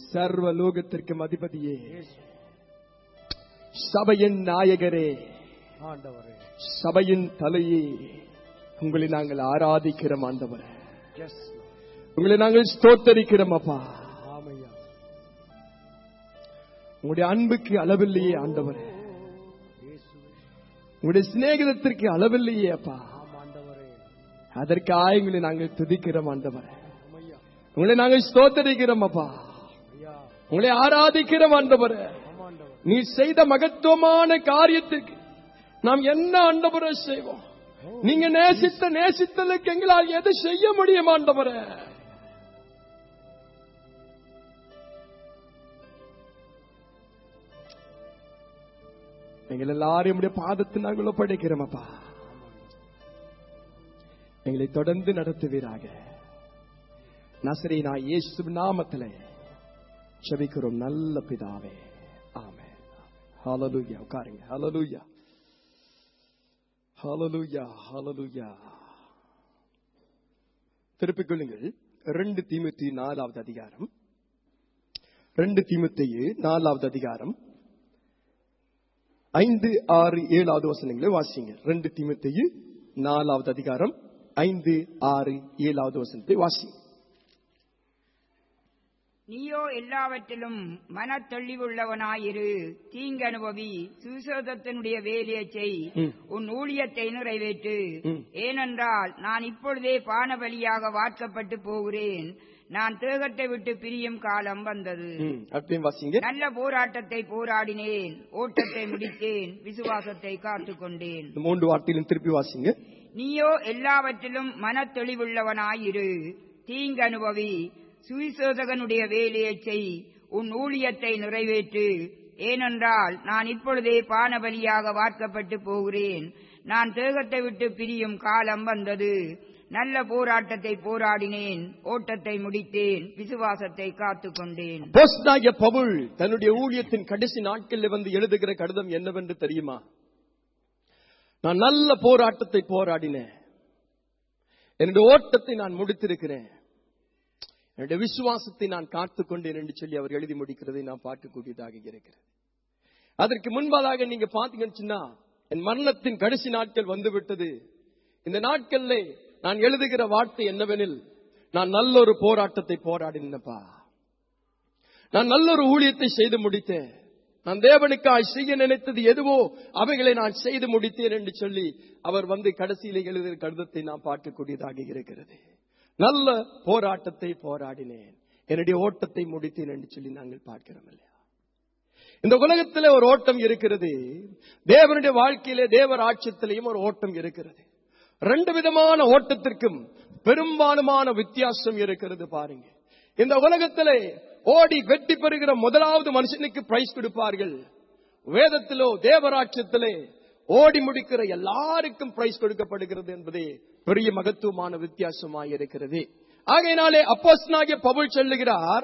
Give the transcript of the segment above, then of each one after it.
சர்வ லோகத்திற்கும் அதிபதியே சபையின் நாயகரே ஆண்டவரே சபையின் தலையே உங்களை நாங்கள் ஆராதிக்கிறோம் ஆண்டவரே எஸ் உங்களை நாங்கள் ஸ்தோத்தரிக்கிறோம் அப்பா ஆமையா உங்களுடைய அன்புக்கு அளவில்லையே ஆண்டவரே இயேசுவே உங்களுடைய சிநேகிதத்திற்கு அளவில்லையே அப்பா ஆம் ஆண்டவரே அதற்காக உங்களை நாங்கள் துதிக்கிறோம் ஆண்டவரே ஆமையா உங்களை நாங்கள் ஸ்தோத்தரிக்கிறோம் அப்பா ஐயா உங்களை ஆராதிக்கிறோம் ஆண்டவரே ஆம் ஆண்டவர் நீ செய்த மகத்துவமான காரியத்துக்கு நாம் என்ன ஆண்டவரை செய்வோம் நீங்க நேசித்த நேசித்தலுக்கு எங்களால் எது செய்ய முடியும் ஆண்டவரே எங்கள் எல்லாரும் உடைய பாதத்தில் நாங்கள் ஒப்படைக்கிறோம் அப்பா எங்களை தொடர்ந்து நடத்துவீராக நசரீனா இயேசு நாமத்திலே செபிக்கிறோம் நல்ல பிதாவே ஆமென் ஹalleluya உட்காருங்க ஹalleluya ஹalleluya ஹalleluya திருப்பிக் கொள்ளுங்கள் ரெண்டு தீமுத்தி நாலாவது அதிகாரம் ரெண்டு தீமுத்தையு நாலாவது அதிகாரம் ஐந்து ஆறு ஏழாவது வசனங்களை வாசிங்க ரெண்டு தீமுத்தையு நாலாவது அதிகாரம் ஐந்து ஆறு ஏழாவது வசனத்தை வாசிங்க நீயோ எல்லாவற்றிலும் மனத்தெளிவுள்ளவனாயிரு தீங்கனுபவி சுசோதத்தினுடைய வேலையை செய் ம். உன் ஊழியத்தை நிறைவேற்று ம். ஏனென்றால் நான் இப்பொழுதே பானபலியாக வார்க்கப்பட்டு போகிறேன் நான் தேகத்தை விட்டு பிரியும் காலம் வந்தது ம், அப்படியும் வாசிங்க நல்ல போராட்டத்தை போராடினேன் ஓட்டத்தை முடித்தேன் விசுவாசத்தை காத்துக் கொண்டேன் இந்த மூன்று வார்த்தையிலும் திருப்பி வாசிங்க நீயோ எல்லாவற்றிலும் மனத்தெளிவுள்ளவனாயிரு தீங்கனுபவி சுவிசேஷகனுடைய வேலையை செய் உன் ஊழியத்தை நிறைவேற்று ஏனென்றால் நான் இப்பொழுதே பானபலியாக வார்க்கப்பட்டு போகிறேன் நான் தேகத்தை விட்டு பிரியும் காலம் வந்தது நல்ல போராட்டத்தை போராடினேன் ஓட்டத்தை முடித்தேன் விசுவாசத்தை காத்துக் கொண்டேன் போஸ்டாகிய பவுல் தன்னுடைய ஊழியத்தின் கடைசி நாட்களில் வந்து எழுதுகிற கடிதம் என்னவென்று தெரியுமா நான் நல்ல போராட்டத்தை போராடினேன் என்னுடைய ஓட்டத்தை நான் முடித்திருக்கிறேன் என்னுடைய விசுவாசத்தை நான் காத்துக் கொண்டேன் என்று சொல்லி அவர் எழுதி முடிக்கிறதை நான் பார்க்கக்கூடியதாக இருக்கிறது அதற்கு முன்பதாக நீங்க பாத்தீங்கன்னு சொன்னா, என் மரணத்தின் கடைசி நாட்கள் வந்து விட்டது இந்த நாட்கள்ல நான் எழுதுகிற வார்த்தை என்னவெனில் நான் நல்ல ஒரு போராட்டத்தை போராடினப்பா நான் நல்ல ஒரு ஊழியத்தை செய்து முடித்தேன் நான் தேவனுக்காய் செய்ய நினைத்தது எதுவோ அவைகளை நான் செய்து முடித்தேன் என்று சொல்லி அவர் வந்து கடைசியில எழுதுகிற கடிதத்தை நான் பார்க்கக்கூடியதாக இருக்கிறது நல்ல போராட்டத்தை போராடினேன் என்னுடைய ஓட்டத்தை முடித்தேன் என்று சொல்லி நாங்கள் பார்க்கிறோம் இல்லையா இந்த உலகத்திலே ஒரு ஓட்டம் இருக்கிறது தேவனுடைய வாழ்க்கையிலே தேவ ராட்சியத்திலேயும் ஒரு ஓட்டம் இருக்கிறது ரெண்டு விதமான ஓட்டத்திற்கும் பெரும்பாலுமான வித்தியாசம் இருக்கிறது பாருங்க இந்த உலகத்திலே ஓடி வெற்றி பெறுகிற முதலாவது மனுஷனுக்கு பிரைஸ் கொடுப்பார்கள் வேதத்திலோ தேவராட்சியத்திலே ஓடி முடிக்கிற எல்லாருக்கும் பிரைஸ் கொடுக்கப்படுகிறது என்பதே பெரிய மகத்துவமான வித்தியாசமாய் இருக்கிறது ஆகையினாலே அப்போஸ்தலனாகிய பவுல் சொல்லுகிறார்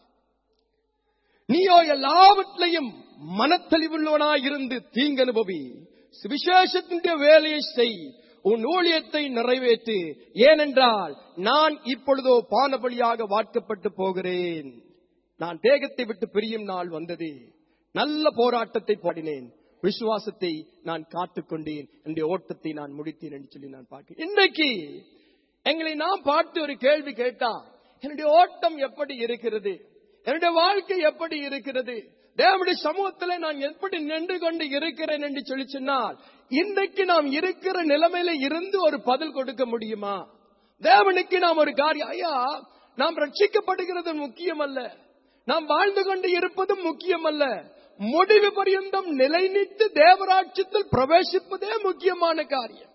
நீயோ எல்லாவற்றையும் மனத்தெளிவுள்ளவனாய் இருந்து தீங்கனுபவி சுவிசேஷத்தினுடைய வேலையை செய் உன் ஊழியத்தை நிறைவேற்று ஏனென்றால் நான் இப்பொழுதோ பானபலியாக வார்க்கப்பட்டு போகிறேன் நான் தேகத்தை விட்டு பிரியும் நாள் வந்தது நல்ல போராட்டத்தை பாடினேன் விசுவாசத்தை நான் காத்துக்கொண்டேன் என்னுடைய ஓட்டத்தை நான் முடித்தேன் என்று சொல்லி நான் பார்க்கிறேன் இன்றைக்கு எங்களை நாம் பார்த்து ஒரு கேள்வி கேட்டா என்னுடைய ஓட்டம் எப்படி இருக்கிறது என்னுடைய வாழ்க்கை எப்படி இருக்கிறது தேவனுடைய சமூகத்தில் நான் எப்படி நின்று கொண்டு இருக்கிறேன் என்று சொல்லி சொன்னால் இன்றைக்கு நாம் இருக்கிற நிலைமையில இருந்து ஒரு பதில் கொடுக்க முடியுமா தேவனுக்கு நாம் ஒரு காரியம் ஐயா நாம் ரட்சிக்கப்படுகிறது முக்கியம் அல்ல நாம் வாழ்ந்து கொண்டு இருப்பதும் முக்கியம் அல்ல முடிவு பரியந்தம் நிலைநிட்டு தேவராட்சியத்தில் பிரவேசிப்பதே முக்கியமான காரியம்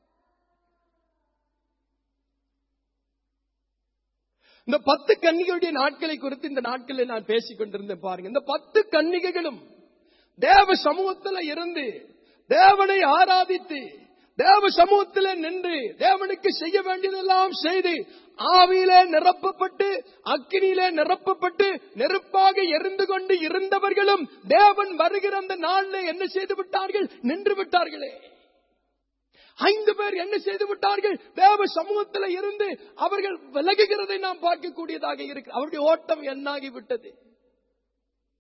இந்த பத்து கன்னிகளுடைய நாட்களை குறித்து இந்த நாட்களில் நான் பேசிக் கொண்டிருந்தேன் பாருங்க இந்த பத்து கன்னிகைகளும் தேவ சமூகத்துல இருந்து தேவனை ஆராதித்து தேவ சமூகத்திலே நின்று தேவனுக்கு செய்ய வேண்டியதெல்லாம் செய்து ஆவியிலே நிரப்பப்பட்டு அக்கினியிலே நிரப்பப்பட்டு நெருப்பாக எரிந்து கொண்டு இருந்தவர்களும் தேவன் வருகிற அந்த நாளில் என்ன செய்து விட்டார்கள் நின்று விட்டார்களே ஐந்து பேர் என்ன செய்து விட்டார்கள் தேவ சமூகத்தில் இருந்து அவர்கள் விலகுகிறதை நாம் பார்க்கக்கூடியதாக இருக்கு அவருடைய ஓட்டம் என்னாகி விட்டது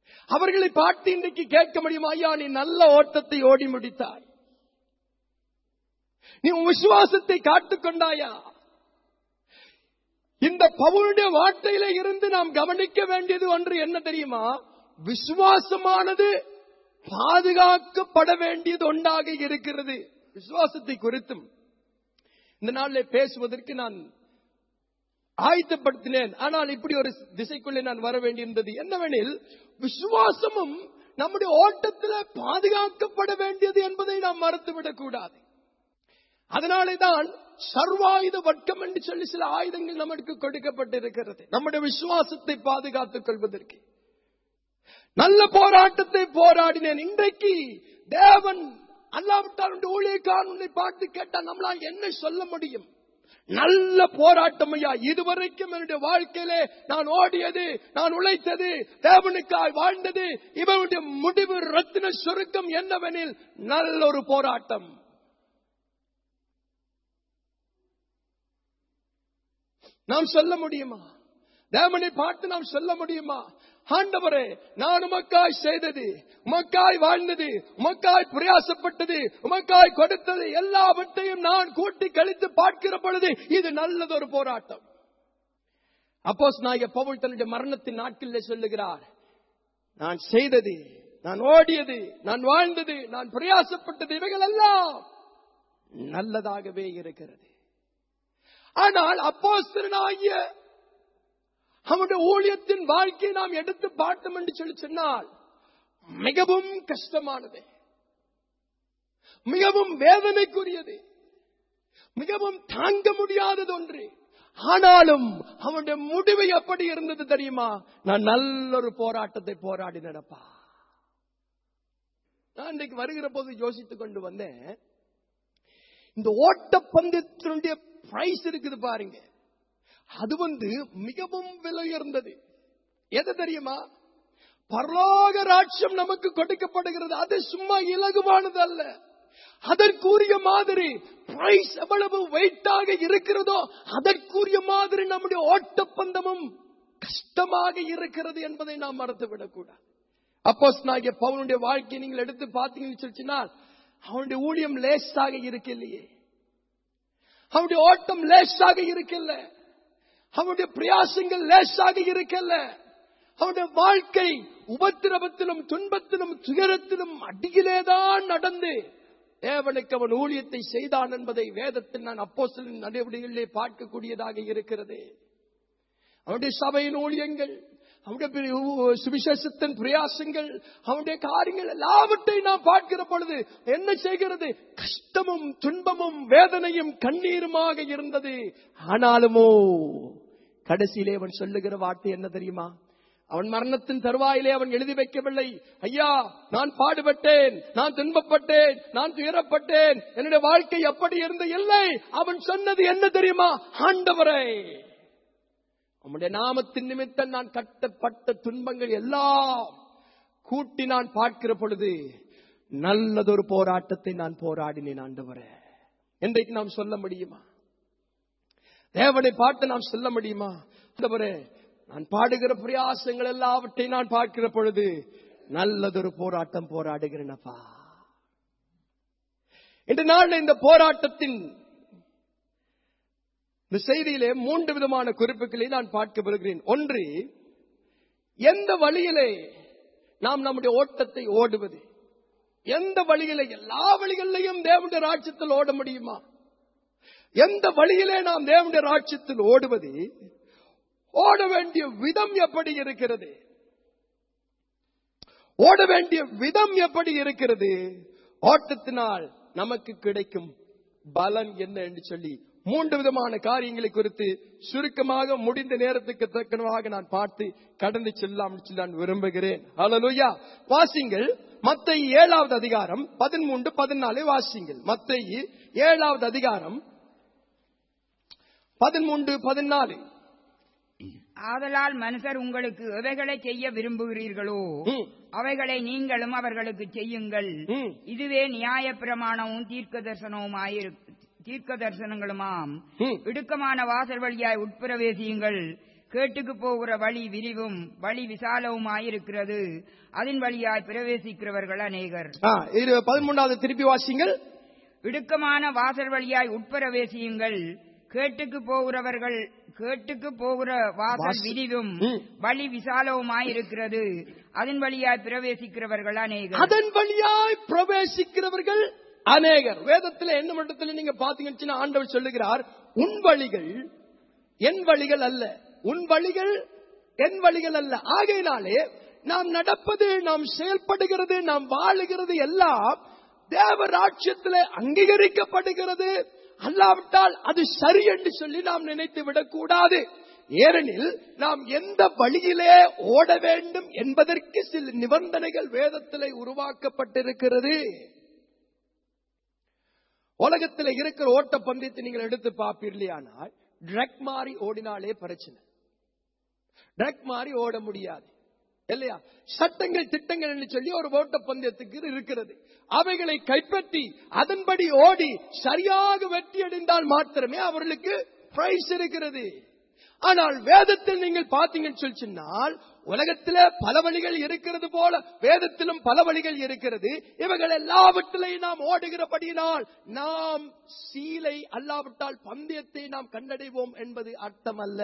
அவர்களை பார்த்து இன்றைக்கு கேட்க முடியுமா ஐயா நீ நல்ல ஓட்டத்தை ஓடி முடித்தாய் நீ உன் விசுவாசத்தை காத்துக் கொண்டாயா இந்த பவுனுடைய வார்த்தையில இருந்து நாம் கவனிக்க வேண்டியது ஒன்று என்ன தெரியுமா விசுவாசமானது பாதுகாக்கப்பட வேண்டியது ஒன்றாக இருக்கிறது விசுவாசத்தை குறித்தும் இந்த நாளில் பேசுவதற்கு நான் ஆயத்தப்படுத்தினேன் ஆனால் இப்படி ஒரு திசைக்குள்ளே நான் வர வேண்டியிருந்தது என்னவெனில் விசுவாசமும் நம்முடைய ஓட்டத்தில் பாதுகாக்கப்பட வேண்டியது என்பதை நாம் மறந்துவிடக் கூடாது அதனாலே தான் சர்வாயுத வட்டம் என்று சொல்லி சில ஆயுதங்கள் நமக்கு கொடுக்கப்பட்டிருக்கிறது நம்முடைய விசுவாசத்தை பாதுகாத்துக் கொள்வதற்கு நல்ல போராட்டத்தை போராடினேன் இன்றைக்கு தேவன் அல்லாவிட்டால் ஊழியக்காரன் உன்னை பார்த்து கேட்டால் நம்மளால் என்ன சொல்ல முடியும் நல்ல போராட்டம் ஐயா இதுவரைக்கும் என்னுடைய வாழ்க்கையிலே நான் ஓடியது நான் உழைத்தது தேவனுக்காய் வாழ்ந்தது இவனுடைய முடிவு ரத்தின சுருக்கம் என்னவெனில் நல்ல ஒரு போராட்டம் நாம் சொல்ல முடியுமா தேவனை பார்த்து நாம் சொல்ல முடியுமா ஆண்டவரே நான் உமக்காய் செய்தது உமக்காய் வாழ்ந்தது உமக்காய் பிரயாசப்பட்டது உமக்காய் கொடுத்தது எல்லாவற்றையும் நான் கூட்டி கழித்து பார்க்கிற பொழுது இது நல்லதொரு போராட்டம் அப்போஸ் நாயக பவுல் தன்னுடைய மரணத்தின் நாட்களில் சொல்லுகிறார் நான் செய்தது நான் ஓடியது நான் வாழ்ந்தது நான் பிரயாசப்பட்டது இவைகள் எல்லாம் நல்லதாகவே இருக்கிறது ஆனால் அப்போஸ்தலனாகிய அவனுடைய ஊழியத்தின் வாழ்க்கையை நாம் எடுத்து பார்த்தோம் என்று சொல்லி சொன்னால் மிகவும் கஷ்டமானது மிகவும் வேதனைக்குரியது மிகவும் தாங்க முடியாதது ஒன்று ஆனாலும் அவனுடைய முடிவு எப்படி இருந்தது தெரியுமா நான் நல்ல ஒரு போராட்டத்தை போராடி நடப்பா நான் இன்றைக்கு வருகிற போது யோசித்துக் கொண்டு வந்தேன் இந்த ஓட்டப்பந்தயத்தினுடைய பிரைஸ் இருக்குது பாருங்க அது வந்து மிகவும் விலை உயர்ந்தது எது தெரியுமா பரலோக ராட்சியம் நமக்கு கொடுக்கப்படுகிறது அது சும்மா இலகுவானது அல்ல அதற்குரிய மாதிரி பிரைஸ் எவ்வளவு வெயிட்டாக இருக்கிறதோ அதற்குரிய மாதிரி நம்முடைய ஓட்டப்பந்தமும் கஷ்டமாக இருக்கிறது என்பதை நாம் மறந்துவிடக் கூடாது அப்போஸ் நாகிய பவுனுடைய வாழ்க்கையை நீங்கள் எடுத்து பார்த்தீங்கன்னு சொல்லிச்சுனால் அவனுடைய ஊழியம் லேசாக இருக்கலையே அவனுடைய ஓட்டம் லேசாக இருக்கல அவனுடைய பிரயாசங்கள் லேசாக இருக்கல அவனுடைய வாழ்க்கை உபத்திரவத்திலும் துன்பத்திலும் துயரத்திலும் அடியிலேதான் நடந்து தேவனுக்கு அவன் ஊழியத்தை செய்தான் என்பதை வேதத்தில் நான் அப்போ சில நடவடிக்கைகளிலே பார்க்கக்கூடியதாக இருக்கிறது அவனுடைய சபையின் ஊழியங்கள் அவனுடைய சுவிசேஷத்தின் பிரயாசங்கள் அவனுடைய காரியங்கள் எல்லாவற்றையும் நாம் பார்க்கிற பொழுது என்ன செய்கிறது கஷ்டமும் துன்பமும் வேதனையும் கண்ணீருமாக இருந்தது ஆனாலுமோ கடைசியிலே அவன் சொல்லுகிற வார்த்தை என்ன தெரியுமா அவன் மரணத்தின் தருவாயிலே அவன் எழுதி வைக்கவில்லை ஐயா நான் பாடுபட்டேன் நான் துன்பப்பட்டேன் நான் துயரப்பட்டேன் என்னுடைய வாழ்க்கை எப்படி இருந்த இல்லை அவன் சொன்னது என்ன தெரியுமா ஆண்டவரை உம்முடைய நாமத்தின் நிமித்தம் நான் கட்டப்பட்ட துன்பங்கள் எல்லாம் கூட்டி நான் பார்க்கிற பொழுது நல்லதொரு போராட்டத்தை நான் போராடினேன் ஆண்டவரே இன்றைக்கு நாம் சொல்ல முடியுமா தேவனை பார்த்து நாம் சொல்ல முடியுமா ஆண்டவரே நான் பாடுகிற பிரயாசங்கள் எல்லாவற்றையும் நான் பார்க்கிற பொழுது நல்லதொரு போராட்டம் போராடுகிறேனப்பா இன்று நாள் இந்த போராட்டத்தின் இந்த செய்தியிலே மூன்று விதமான குறிப்புகளை நான் பார்க்க வருகிறேன் ஒன்று எந்த வழியிலே நாம் நம்முடைய ஓட்டத்தை ஓடுவது எந்த வழியிலே எல்லா வழிகளிலையும் தேவனுடைய ராட்சத்தில் ஓட முடியுமா எந்த வழியிலே நாம் தேவனுடைய ராட்சத்தில் ஓடுவது ஓட வேண்டிய விதம் எப்படி இருக்கிறது ஓட வேண்டிய விதம் எப்படி இருக்கிறது ஓட்டத்தினால் நமக்கு கிடைக்கும் பலன் என்ன என்று சொல்லி மூன்று விதமான காரியங்களை குறித்து சுருக்கமாக முடிந்த நேரத்துக்கு தக்கனமாக நான் பார்த்து கடந்து செல்லாம் நான் விரும்புகிறேன் ஹalleluya வாசிங்கள் மத்தை ஏழாவது அதிகாரம் பதிமூன்று பதினாலு வாசிங்கள் மத்தை ஏழாவது அதிகாரம் பதிமூன்று பதினாலு ஆதலால் மனுஷர் உங்களுக்கு எவைகளை செய்ய விரும்புகிறீர்களோ ம். அவைகளை நீங்களும் அவர்களுக்கு செய்யுங்கள் ம். இதுவே நியாய பிரமாணமும் தீர்க்க தரிசனமுமாயிரு தீர்க்க தரிசனங்களுமாம் ம். இடுக்கமான வாசல் வழியாய் உட்பிரவேசியுங்கள் கேட்டுக்கு போகிற வழி விரிவும் வழி விசாலவுமாயிருக்கிறது அதன் வழியாய் பிரவேசிக்கிறவர்கள் அநேகர் ஆ, இரு பதிமூன்றாவது திருப்பி வாசிங்கள் இடுக்கமான வாசல் வழியாய் உட்பிரவேசியுங்கள் கேட்டுக்கு போகிறவர்கள் கேட்டுக்கு போகிற வாசல் வாசல். விரிவும் ம். வழி விசாலவுமாயிருக்கிறது அதன் வழியாய் பிரவேசிக்கிறவர்கள் அநேகர் அதன் வழியாய் பிரவேசிக்கிறவர்கள் அநேகர் வேதத்தில் என்ன மட்டத்தில் நீங்க பாத்தீங்கன்னு சொன்னா ஆண்டவர் சொல்லுகிறார் உன் வழிகள் என் வழிகள் அல்ல உன் வழிகள் என் வழிகள் அல்ல ஆகையினாலே நாம் நடப்பது நாம் செயல்படுகிறது நாம் வாழுகிறது எல்லாம் தேவ ராட்சியத்திலே அங்கீகரிக்கப்படுகிறது அல்லாவிட்டால் அது சரி என்று சொல்லி நாம் நினைத்து விடக்கூடாது ஏனெனில் நாம் எந்த வழியிலே ஓட வேண்டும் என்பதற்கு சில நிபந்தனைகள் வேதத்திலே உருவாக்கப்பட்டிருக்கிறது உலகத்தில் இருக்கிற ஓட்ட பந்தயத்தை நீங்கள் எடுத்து பார்ப்பீர்களானால் ட்ரக் மாறி ஓடினாலே பிரச்சனை ட்ரக் மாறி ஓட முடியாது இல்லையா சட்டங்கள் திட்டங்கள் என்று சொல்லி ஒரு ஓட்ட பந்தயத்துக்கு இருக்கிறது அவைகளை கைப்பற்றி அதன்படி ஓடி சரியாக வெற்றி அடைந்தால் மாத்திரமே அவர்களுக்கு பிரைஸ் இருக்கிறது ஆனால் வேதத்தில் நீங்கள் பார்த்தீங்கன்னு சொல்லி சொன்னால் உலகத்தில பல வழிகள் இருக்கிறது போல வேதத்திலும் பல வழிகள் இருக்கிறது இவைகள் எல்லாவற்றிலையும் நாம் ஓடுகிறபடியினால் நாம் சீலை அல்லாவிட்டால் பந்தயத்தை நாம் கண்டடைவோம் என்பது அர்த்தமல்ல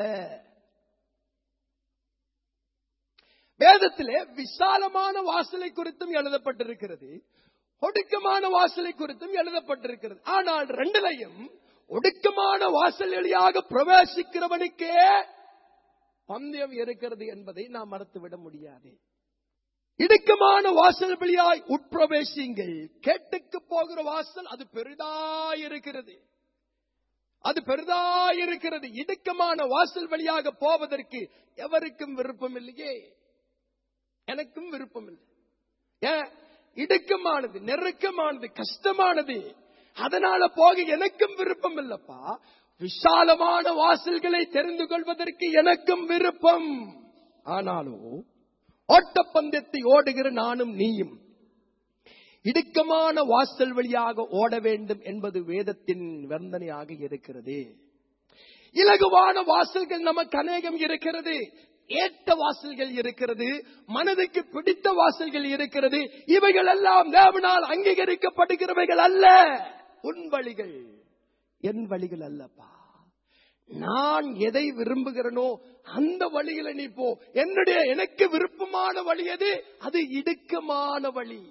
வேதத்திலே விசாலமான வாசலை குறித்தும் எழுதப்பட்டிருக்கிறது ஒடுக்கமான வாசலை குறித்தும் எழுதப்பட்டிருக்கிறது ஆனால் ரெண்டிலையும் ஒடுக்கமான வாசல் வழியாக பிரவேசிக்கிறவனுக்கே பந்தயம் இருக்கிறது என்பதை நாம் மறத்துவிட முடியாது இடுக்கமான வாசல் வழியாய் உட்பிரவேசிங்கள் கேட்டுக்கு போகிற வாசல் அது பெரிதாயிருக்கிறது அது பெரிதாயிருக்கிறது இடுக்கமான வாசல் வழியாக போவதற்கு எவருக்கும் விருப்பம் இல்லையே எனக்கும் விருப்பம் இல்லை ஏன் இடுக்கமானது நெருக்கமானது கஷ்டமானது அதனால போக எனக்கும் விருப்பம் இல்லப்பா விசாலமான வாசல்களை தெரிந்து கொள்வதற்கு எனக்கும் விருப்பம் ஆனாலும் ஓட்டப்பந்தயத்தை ஓடுகிற நானும் நீயும் இடுக்கமான வாசல் வழியாக ஓட வேண்டும் என்பது வேதத்தின் வர்ணனையாக இருக்கிறது இலகுவான வாசல்கள் நமக்கு அநேகம் இருக்கிறது ஏற்ற வாசல்கள் இருக்கிறது மனதுக்கு பிடித்த வாசல்கள் இருக்கிறது இவைகள் எல்லாம் தேவனால் அங்கீகரிக்கப்படுகிறவைகள் அல்ல உன் வழிகள் என் வழிகள் அல்லப்பா நான் எதை விரும்புகிறனோ அந்த வழியில நீ போ என்னுடைய எனக்கு விருப்பமான வழி எது அது இடுக்கமான வழி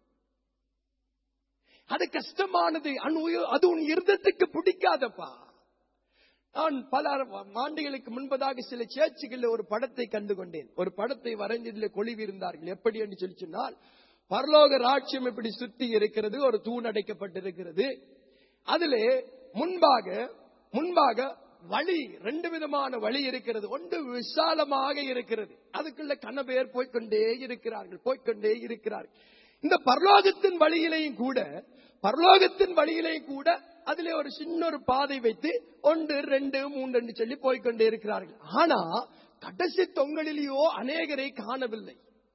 அது கஷ்டமானது அனு- அது உன் இருதத்துக்கு பிடிக்காதப்பா நான் பல ஆண்டுகளுக்கு முன்பதாக சில சேர்ச்சுகளில் ஒரு படத்தை கண்டு கொண்டேன் ஒரு படத்தை வரைஞ்சதில் கொழிவிருந்தார்கள் எப்படி என்று சொல்லி சொன்னால் பரலோக ராட்சியம் இப்படி சுத்தி இருக்கிறது ஒரு தூண் அடைக்கப்பட்டிருக்கிறது அதிலே முன்பாக முன்பாக வழி ரெண்டு விதமான வழி இருக்கிறது ஒன்று விசாலமாக இருக்கிறது அதுக்குள்ள கனபேர் போய்க்கொண்டே இருக்கிறார்கள் போய்க்கொண்டே இருக்கிறார்கள் இந்த பரலோகத்தின் வழியிலையும் கூட பரலோகத்தின் வழியிலையும் கூட அதிலே ஒரு சின்ன ஒரு பாதை வைத்து ஒன்று ரெண்டு மூன்று என்று சொல்லி போய்க்கொண்டே இருக்கிறார்கள் ஆனா கடைசி தொங்கலிலேயோ அநேகரை காணவில்லை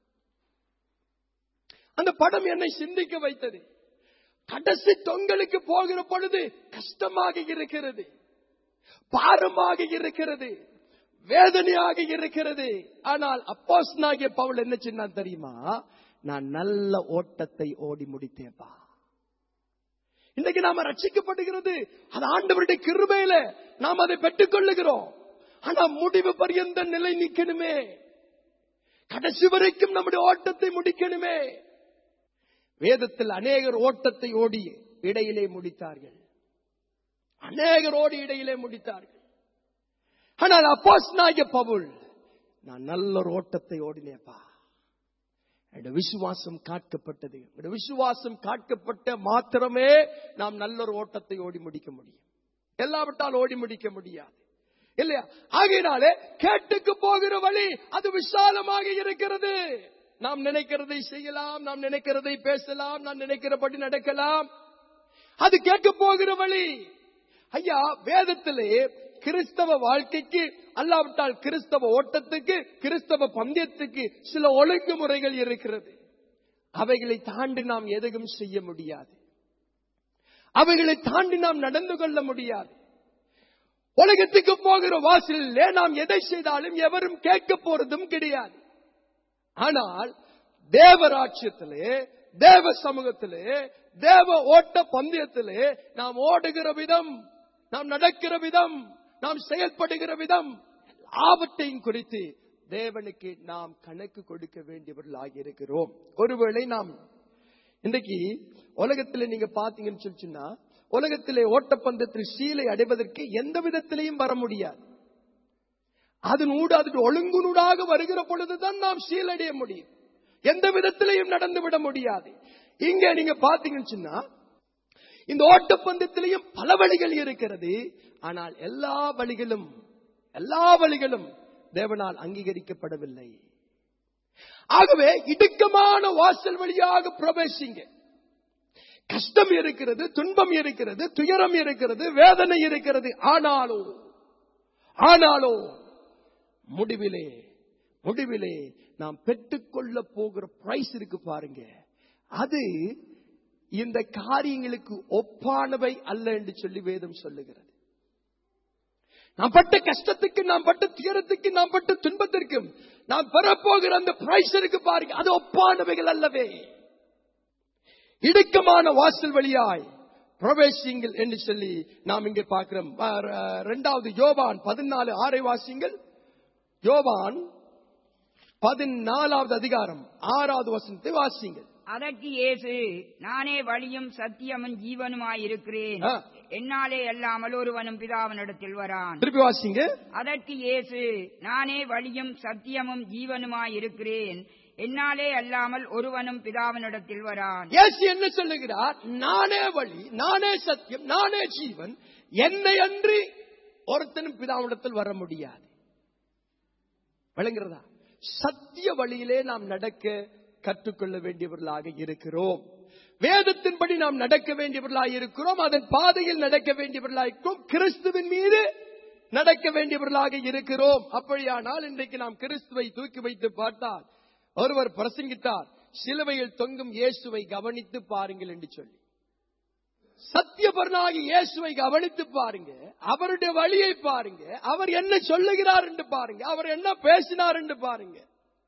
அந்த படம் என்னை சிந்திக்க வைத்தது கடைசி தொங்கலுக்கு போகிற பொழுது கஷ்டமாக இருக்கிறது பாரமாக இருக்கிறது வேதனையாக இருக்கிறது ஆனால் அப்போஸ்தலனாகிய பவுல் என்ன சொன்னான் தெரியுமா நான் நல்ல ஓட்டத்தை ஓடி முடித்தேப்பா இன்னைக்கு நாம ரட்சிக்கப்படுகிறது அது ஆண்டவருடைய கிருபையில நாம் அதை பெற்றுக் கொள்ளுகிறோம் ஆனா முடிவு பரியந்த நிலை நிக்கணுமே கடைசி வரைக்கும் நம்முடைய ஓட்டத்தை முடிக்கணுமே வேதத்தில் அநேகர் ஓட்டத்தை ஓடி இடையிலே முடித்தார்கள் அநேகர் ஓடி இடையிலே முடித்தார்கள் ஆனால் அப்போஸ் பவுல் நான் நல்ல ஒரு ஓட்டத்தை ஓடினேப்பா என்னுடைய விசுவாசம் காட்கப்பட்டது என்னுடைய விசுவாசம் காட்கப்பட்ட மாத்திரமே நாம் நல்ல ஒரு ஓட்டத்தை ஓடி முடிக்க முடியும் எல்லாவற்றால் ஓடி முடிக்க முடியாது இல்லையா ஆகையினாலே கேட்டுக்கு போகிற வழி அது விசாலமாக இருக்கிறது நாம் நினைக்கிறதை செய்யலாம் நாம் நினைக்கிறதை பேசலாம் நாம் நினைக்கிறபடி நடக்கலாம் அது கேட்க போகிற வழி ஐயா வேதத்திலே கிறிஸ்தவ வாழ்க்கைக்கு அல்லாவிட்டால் கிறிஸ்தவ ஓட்டத்துக்கு கிறிஸ்தவ பந்தயத்துக்கு சில ஒழுங்குமுறைகள் இருக்கிறது அவைகளை தாண்டி நாம் எதையும் செய்ய முடியாது அவைகளை தாண்டி நாம் நடந்து கொள்ள முடியாது உலகத்துக்கு போகிற வாசலிலே நாம் எதை செய்தாலும் எவரும் கேட்க போறதும் கிடையாது ஆனால் தேவராட்சியத்திலே தேவ சமூகத்திலே தேவ ஓட்ட பந்தயத்திலே நாம் ஓடுகிற விதம் நாம் நடக்கிற விதம் நாம் செயல்படுகிற விதம் எல்லாவற்றையும் குறித்து தேவனுக்கு நாம் கணக்கு கொடுக்க வேண்டியவர்களாக இருக்கிறோம் ஒருவேளை நாம் இன்றைக்கு உலகத்தில் நீங்க பாத்தீங்கன்னு சொல்லிச்சுன்னா உலகத்திலே ஓட்டப்பந்தத்தில் சீலை அடைவதற்கு எந்த விதத்திலையும் வர முடியாது அதனூடு அதன் ஒழுங்குனூடாக வருகிற பொழுதுதான் நாம் சீலடைய முடியும் எந்த விதத்திலையும் நடந்து விட முடியாது இங்க நீங்க பாத்தீங்கன்னு சொன்னா இந்த ஓட்டப்பந்தத்திலையும் பல வழிகள் இருக்கிறது ஆனால் எல்லா வழிகளும் எல்லா வழிகளும் தேவனால் அங்கீகரிக்கப்படவில்லை ஆகவே இடுக்கமான வாசல் வழியாக பிரவேசிங்க கஷ்டம் இருக்கிறது துன்பம் இருக்கிறது துயரம் இருக்கிறது வேதனை இருக்கிறது ஆனாலோ ஆனாலோ முடிவிலே முடிவிலே நாம் பெற்றுக்கொள்ள போகிற பிரைஸ் இருக்கு பாருங்க அது இந்த காரியங்களுக்கு ஒப்பானவை அல்ல என்று சொல்லி வேதம் சொல்லுகிறது நாம் பட்ட கஷ்டத்துக்கு நாம் பட்ட துயரத்துக்கு நாம் பட்ட துன்பத்திற்கும் நாம் பெறப்போகிற அந்த பிரைஸ் இருக்கு பாருங்க அது ஒப்பானவைகள் அல்லவே இடுக்கமான வாசல் வழியாய் பிரவேசிங்கள் என்று சொல்லி நாம் இங்கே பார்க்கிறோம் அஹ், இரண்டாவது யோவான் பதினாலு ஆறை வாசிங்கள் யோவான் பதினாலாவது அதிகாரம் ஆறாவது வசனத்தை வாசிங்கள் அதற்கு இயேசு நானே வழியும் சத்தியமும் ஜீவனுமாயிருக்கிறேன் ஆ. என்னாலே அல்லாமல் ஒருவனும் பிதாவினிடத்தில் வரான் திருப்பி வாசிங்க அதற்கு இயேசு நானே வழியும் சத்தியமும் ஜீவனுமாயிருக்கிறேன் என்னாலே அல்லாமல் ஒருவனும் பிதாவினிடத்தில் வரான் இயேசு என்ன சொல்லுகிறார் நானே வழி நானே சத்தியம் நானே ஜீவன் என்னை அன்றி ஒருத்தனும் பிதாவிடத்தில் வர முடியாது விளங்குறதா சத்திய வழியிலே நாம் நடக்க கற்றுக்கொள்ள வேண்டியவர்களாக இருக்கிறோம் வேதத்தின்படி நாம் நடக்க வேண்டியவர்களாக இருக்கிறோம் அதன் பாதையில் நடக்க வேண்டியவர்களாக இருக்கிறோம் கிறிஸ்துவின் மீது நடக்க வேண்டியவர்களாக இருக்கிறோம் அப்படியானால் இன்றைக்கு நாம் கிறிஸ்துவை தூக்கி வைத்து பார்த்தால் ஒருவர் பிரசங்கித்தார் சிலுவையில் தொங்கும் இயேசுவை கவனித்து பாருங்கள் என்று சொல்லி சத்தியபரனாகி இயேசுவை கவனித்து பாருங்க அவருடைய வழியை பாருங்க அவர் என்ன சொல்லுகிறார் என்று பாருங்க அவர் என்ன பேசினார் என்று பாருங்க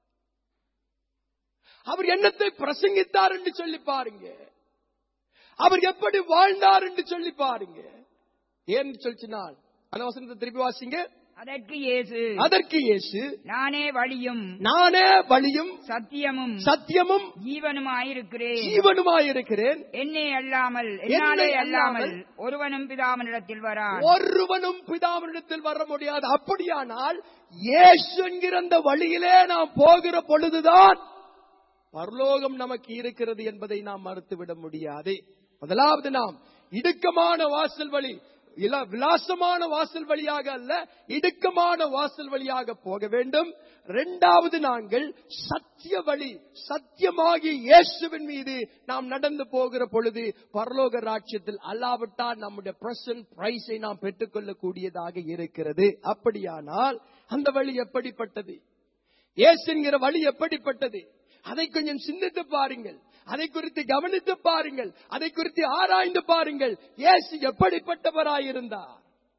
அவர் என்னத்தை பிரசங்கித்தார் என்று சொல்லி பாருங்க அவர் எப்படி வாழ்ந்தார் என்று சொல்லி பாருங்க ஏன்னு சொல்லிச்சினால் அந்த வசனத்தை திருப்பி வாசிங்க அதற்கு இயேசு அதற்கு இயேசு நானே வழியும் நானே வழியும் சத்தியமும் சத்தியமும் ஜீவனுமாயிருக்கிறேன் ஜீவனுமாயிருக்கிறேன் என்னை அல்லாமல் என்னாலே என்னை அல்லாமல் அல்லாமல் ஒருவனும் பிதாவினிடத்தில் வரான் ஒருவனும் பிதாவினிடத்தில் வர முடியாது அப்படியானால் இயேசு என்கிற அந்த வழியிலே நாம் போகிற பொழுதுதான் பரலோகம் நமக்கு இருக்கிறது என்பதை நாம் மறுத்துவிட முடியாது முதலாவது நாம் இடுக்கமான வாசல் வழி இல்ல விலாசமான வாசல் வழியாக அல்ல இடுக்கமான வாசல் வழியாக போக வேண்டும் இரண்டாவது நாங்கள் சத்திய வழி சத்தியமாகிய இயேசுவின் மீது நாம் நடந்து போகிற பொழுது பரலோக ராட்சியத்தில் அல்லாவிட்டால் நம்முடைய பிரசன்ட் பிரைஸை நாம் பெற்றுக்கொள்ளக்கூடியதாக இருக்கிறது அப்படியானால் அந்த வழி எப்படிப்பட்டது இயேசுங்கிற வழி எப்படிப்பட்டது அதை கொஞ்சம் சிந்தித்து பாருங்கள் அதை குறித்து கவனித்து பாருங்கள் அதை குறித்து ஆராய்ந்து பாருங்கள் இயேசு எப்படிப்பட்டவராயிருந்தார்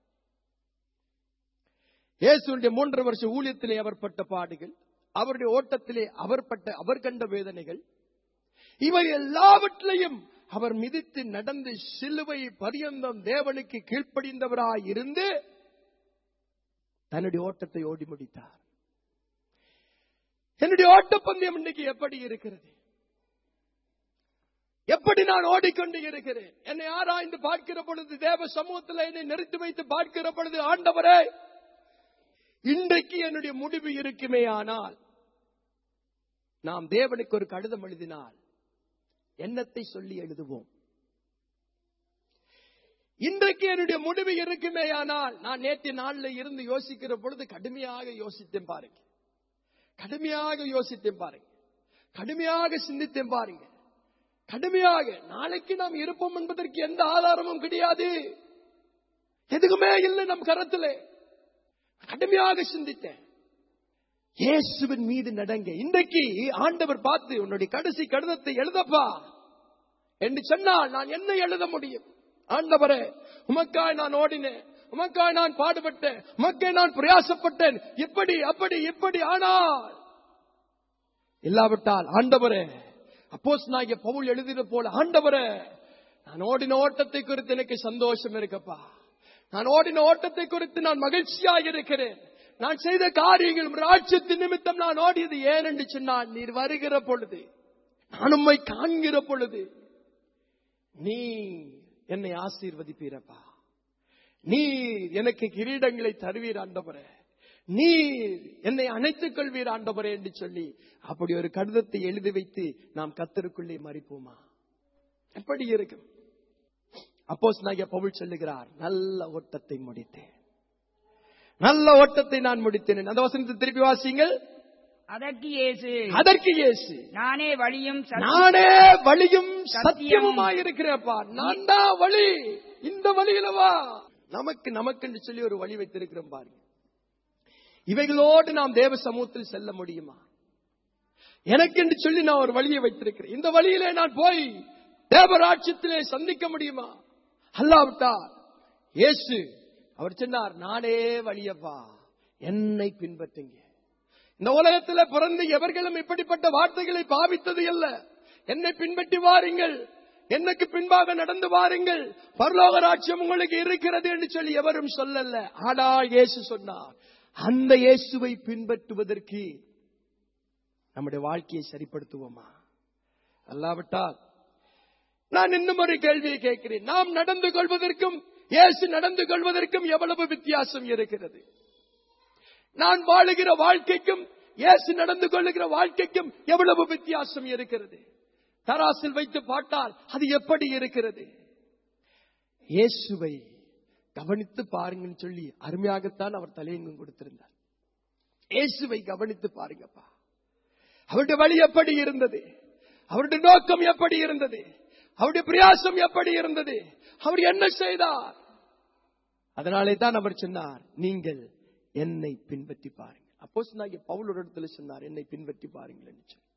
இயேசுடைய மூன்று வருஷ ஊழியத்திலே அவர் பட்ட பாடுகள் அவருடைய ஓட்டத்திலே அவர் பட்ட அவர் கண்ட வேதனைகள் இவை எல்லாவற்றையும் அவர் மிதித்து நடந்து சிலுவை பரியந்தம் தேவனுக்கு கீழ்ப்படிந்தவராய் இருந்து தன்னுடைய ஓட்டத்தை ஓடி முடித்தார் என்னுடைய ஓட்டப்பந்தயம் இன்னைக்கு எப்படி இருக்கிறது எப்படி நான் ஓடிக்கொண்டு இருக்கிறேன் என்னை ஆராய்ந்து பார்க்கிற பொழுது தேவ சமூகத்தில் என்னை நிறுத்தி வைத்து பார்க்கிற பொழுது ஆண்டவரே இன்றைக்கு என்னுடைய முடிவு இருக்குமே ஆனால் நாம் தேவனுக்கு ஒரு கடிதம் எழுதினால் எண்ணத்தை சொல்லி எழுதுவோம் இன்றைக்கு என்னுடைய முடிவு இருக்குமே ஆனால் நான் நேற்று நாளில் இருந்து யோசிக்கிற பொழுது கடுமையாக யோசித்தேன் பாருங்க கடுமையாக யோசித்தேன் பாருங்க கடுமையாக சிந்தித்தேன் பாருங்க கடுமையாக நாளைக்கு நாம் இருப்போம் என்பதற்கு எந்த ஆதாரமும் கிடையாது எதுக்குமே இல்லை நம் கரத்திலே கடுமையாக சிந்தித்தேன் இயேசுவின் மீது நடங்க இன்றைக்கு ஆண்டவர் பார்த்து உன்னுடைய கடைசி கடிதத்தை எழுதப்பா என்று சொன்னால் நான் என்ன எழுத முடியும் ஆண்டவரே உமக்காய் நான் ஓடினேன் உமக்காய் நான் பாடுபட்டேன் உமக்கே நான் பிரயாசப்பட்டேன் இப்படி அப்படி இப்படி ஆனால் இல்லாவிட்டால் ஆண்டவரே அப்போஸ் நாகிய பவுல் எழுதின போல ஆண்டவரே நான் ஓடின ஓட்டத்தை குறித்து எனக்கு சந்தோஷம் இருக்கப்பா நான் ஓடின ஓட்டத்தை குறித்து நான் மகிழ்ச்சியாக இருக்கிறேன் நான் செய்த காரியங்கள் ராட்சத்தின் நிமித்தம் நான் ஓடியது ஏன் என்று சொன்னால் நீர் வருகிற பொழுது நான் உம்மை காண்கிற பொழுது நீ என்னை ஆசீர்வதிப்பீரப்பா நீர் எனக்கு கிரீடங்களை தருவீர் ஆண்டவரே நீர் என்னை அணைத்துக் கொள்வீர் ஆண்டவரே என்று சொல்லி அப்படி ஒரு கடிதத்தை எழுதி வைத்து நாம் கத்தருக்குள்ளே மறிப்போமா எப்படி இருக்கும் அப்போஸ் நாய பவுல் சொல்லுகிறார் நல்ல ஓட்டத்தை முடித்தேன் நல்ல ஓட்டத்தை நான் முடித்தேன் அந்த வசனத்தை திருப்பி வாசிங்கள் அதற்கு இயேசு அதற்கு இயேசு நானே வழியும் சத்தியம் நானே வழியும் சத்தியமும். சத்தியமுமாய் இருக்கிறேன்ப்பா நான் தான் வழி இந்த வழியில வா நமக்கு நமக்கு என்று சொல்லி ஒரு வழி வைத்திருக்கிறோம் பாருங்க இவைகளோடு நாம் தேவ சமூகத்தில் செல்ல முடியுமா எனக்கு என்று சொல்லி நான் ஒரு வழியை வைத்திருக்கிறேன் இந்த வழியிலே நான் போய் தேவராட்சியத்திலே சந்திக்க முடியுமா அல்லாவிட்டால் இயேசு அவர் சொன்னார் நானே வழியப்பா என்னை பின்பற்றுங்க இந்த உலகத்துல பிறந்து எவர்களும் இப்படிப்பட்ட வார்த்தைகளை பாவித்தது அல்ல என்னை பின்பற்றி வாருங்கள் எனக்கு பின்பாக நடந்து வாருங்கள் பரலோக ராஜ்யம் உங்களுக்கு இருக்கிறது என்று சொல்லி எவரும் சொல்லல ஆனால் இயேசு சொன்னார் அந்த இயேசுவை பின்பற்றுவதற்கு நம்முடைய வாழ்க்கையை சரிப்படுத்துவோமா அல்லாவிட்டால் நான் இன்னும் ஒரு கேள்வியை கேட்கிறேன் நாம் நடந்து கொள்வதற்கும் இயேசு நடந்து கொள்வதற்கும் எவ்வளவு வித்தியாசம் இருக்கிறது நான் வாழுகிற வாழ்க்கைக்கும் இயேசு நடந்து கொள்ளுகிற வாழ்க்கைக்கும் எவ்வளவு வித்தியாசம் இருக்கிறது தராசில் வைத்து பார்த்தால் அது எப்படி இருக்கிறது இயேசுவை கவனித்து பாருங்கன்னு சொல்லி அருமையாகத்தான் அவர் தலையங்கம் கொடுத்திருந்தார் இயேசுவை கவனித்து பாருங்கப்பா அவருடைய வழி எப்படி இருந்தது அவருடைய நோக்கம் எப்படி இருந்தது அவருடைய பிரயாசம் எப்படி இருந்தது அவர் என்ன செய்தார் அதனாலே தான் அவர் சொன்னார் நீங்கள் என்னை பின்பற்றி பாருங்கள் அப்போ சொன்னாங்க பவுல் ஒரு இடத்துல சொன்னார் என்னை பின்பற்றி பாருங்கள் என்று சொல்லி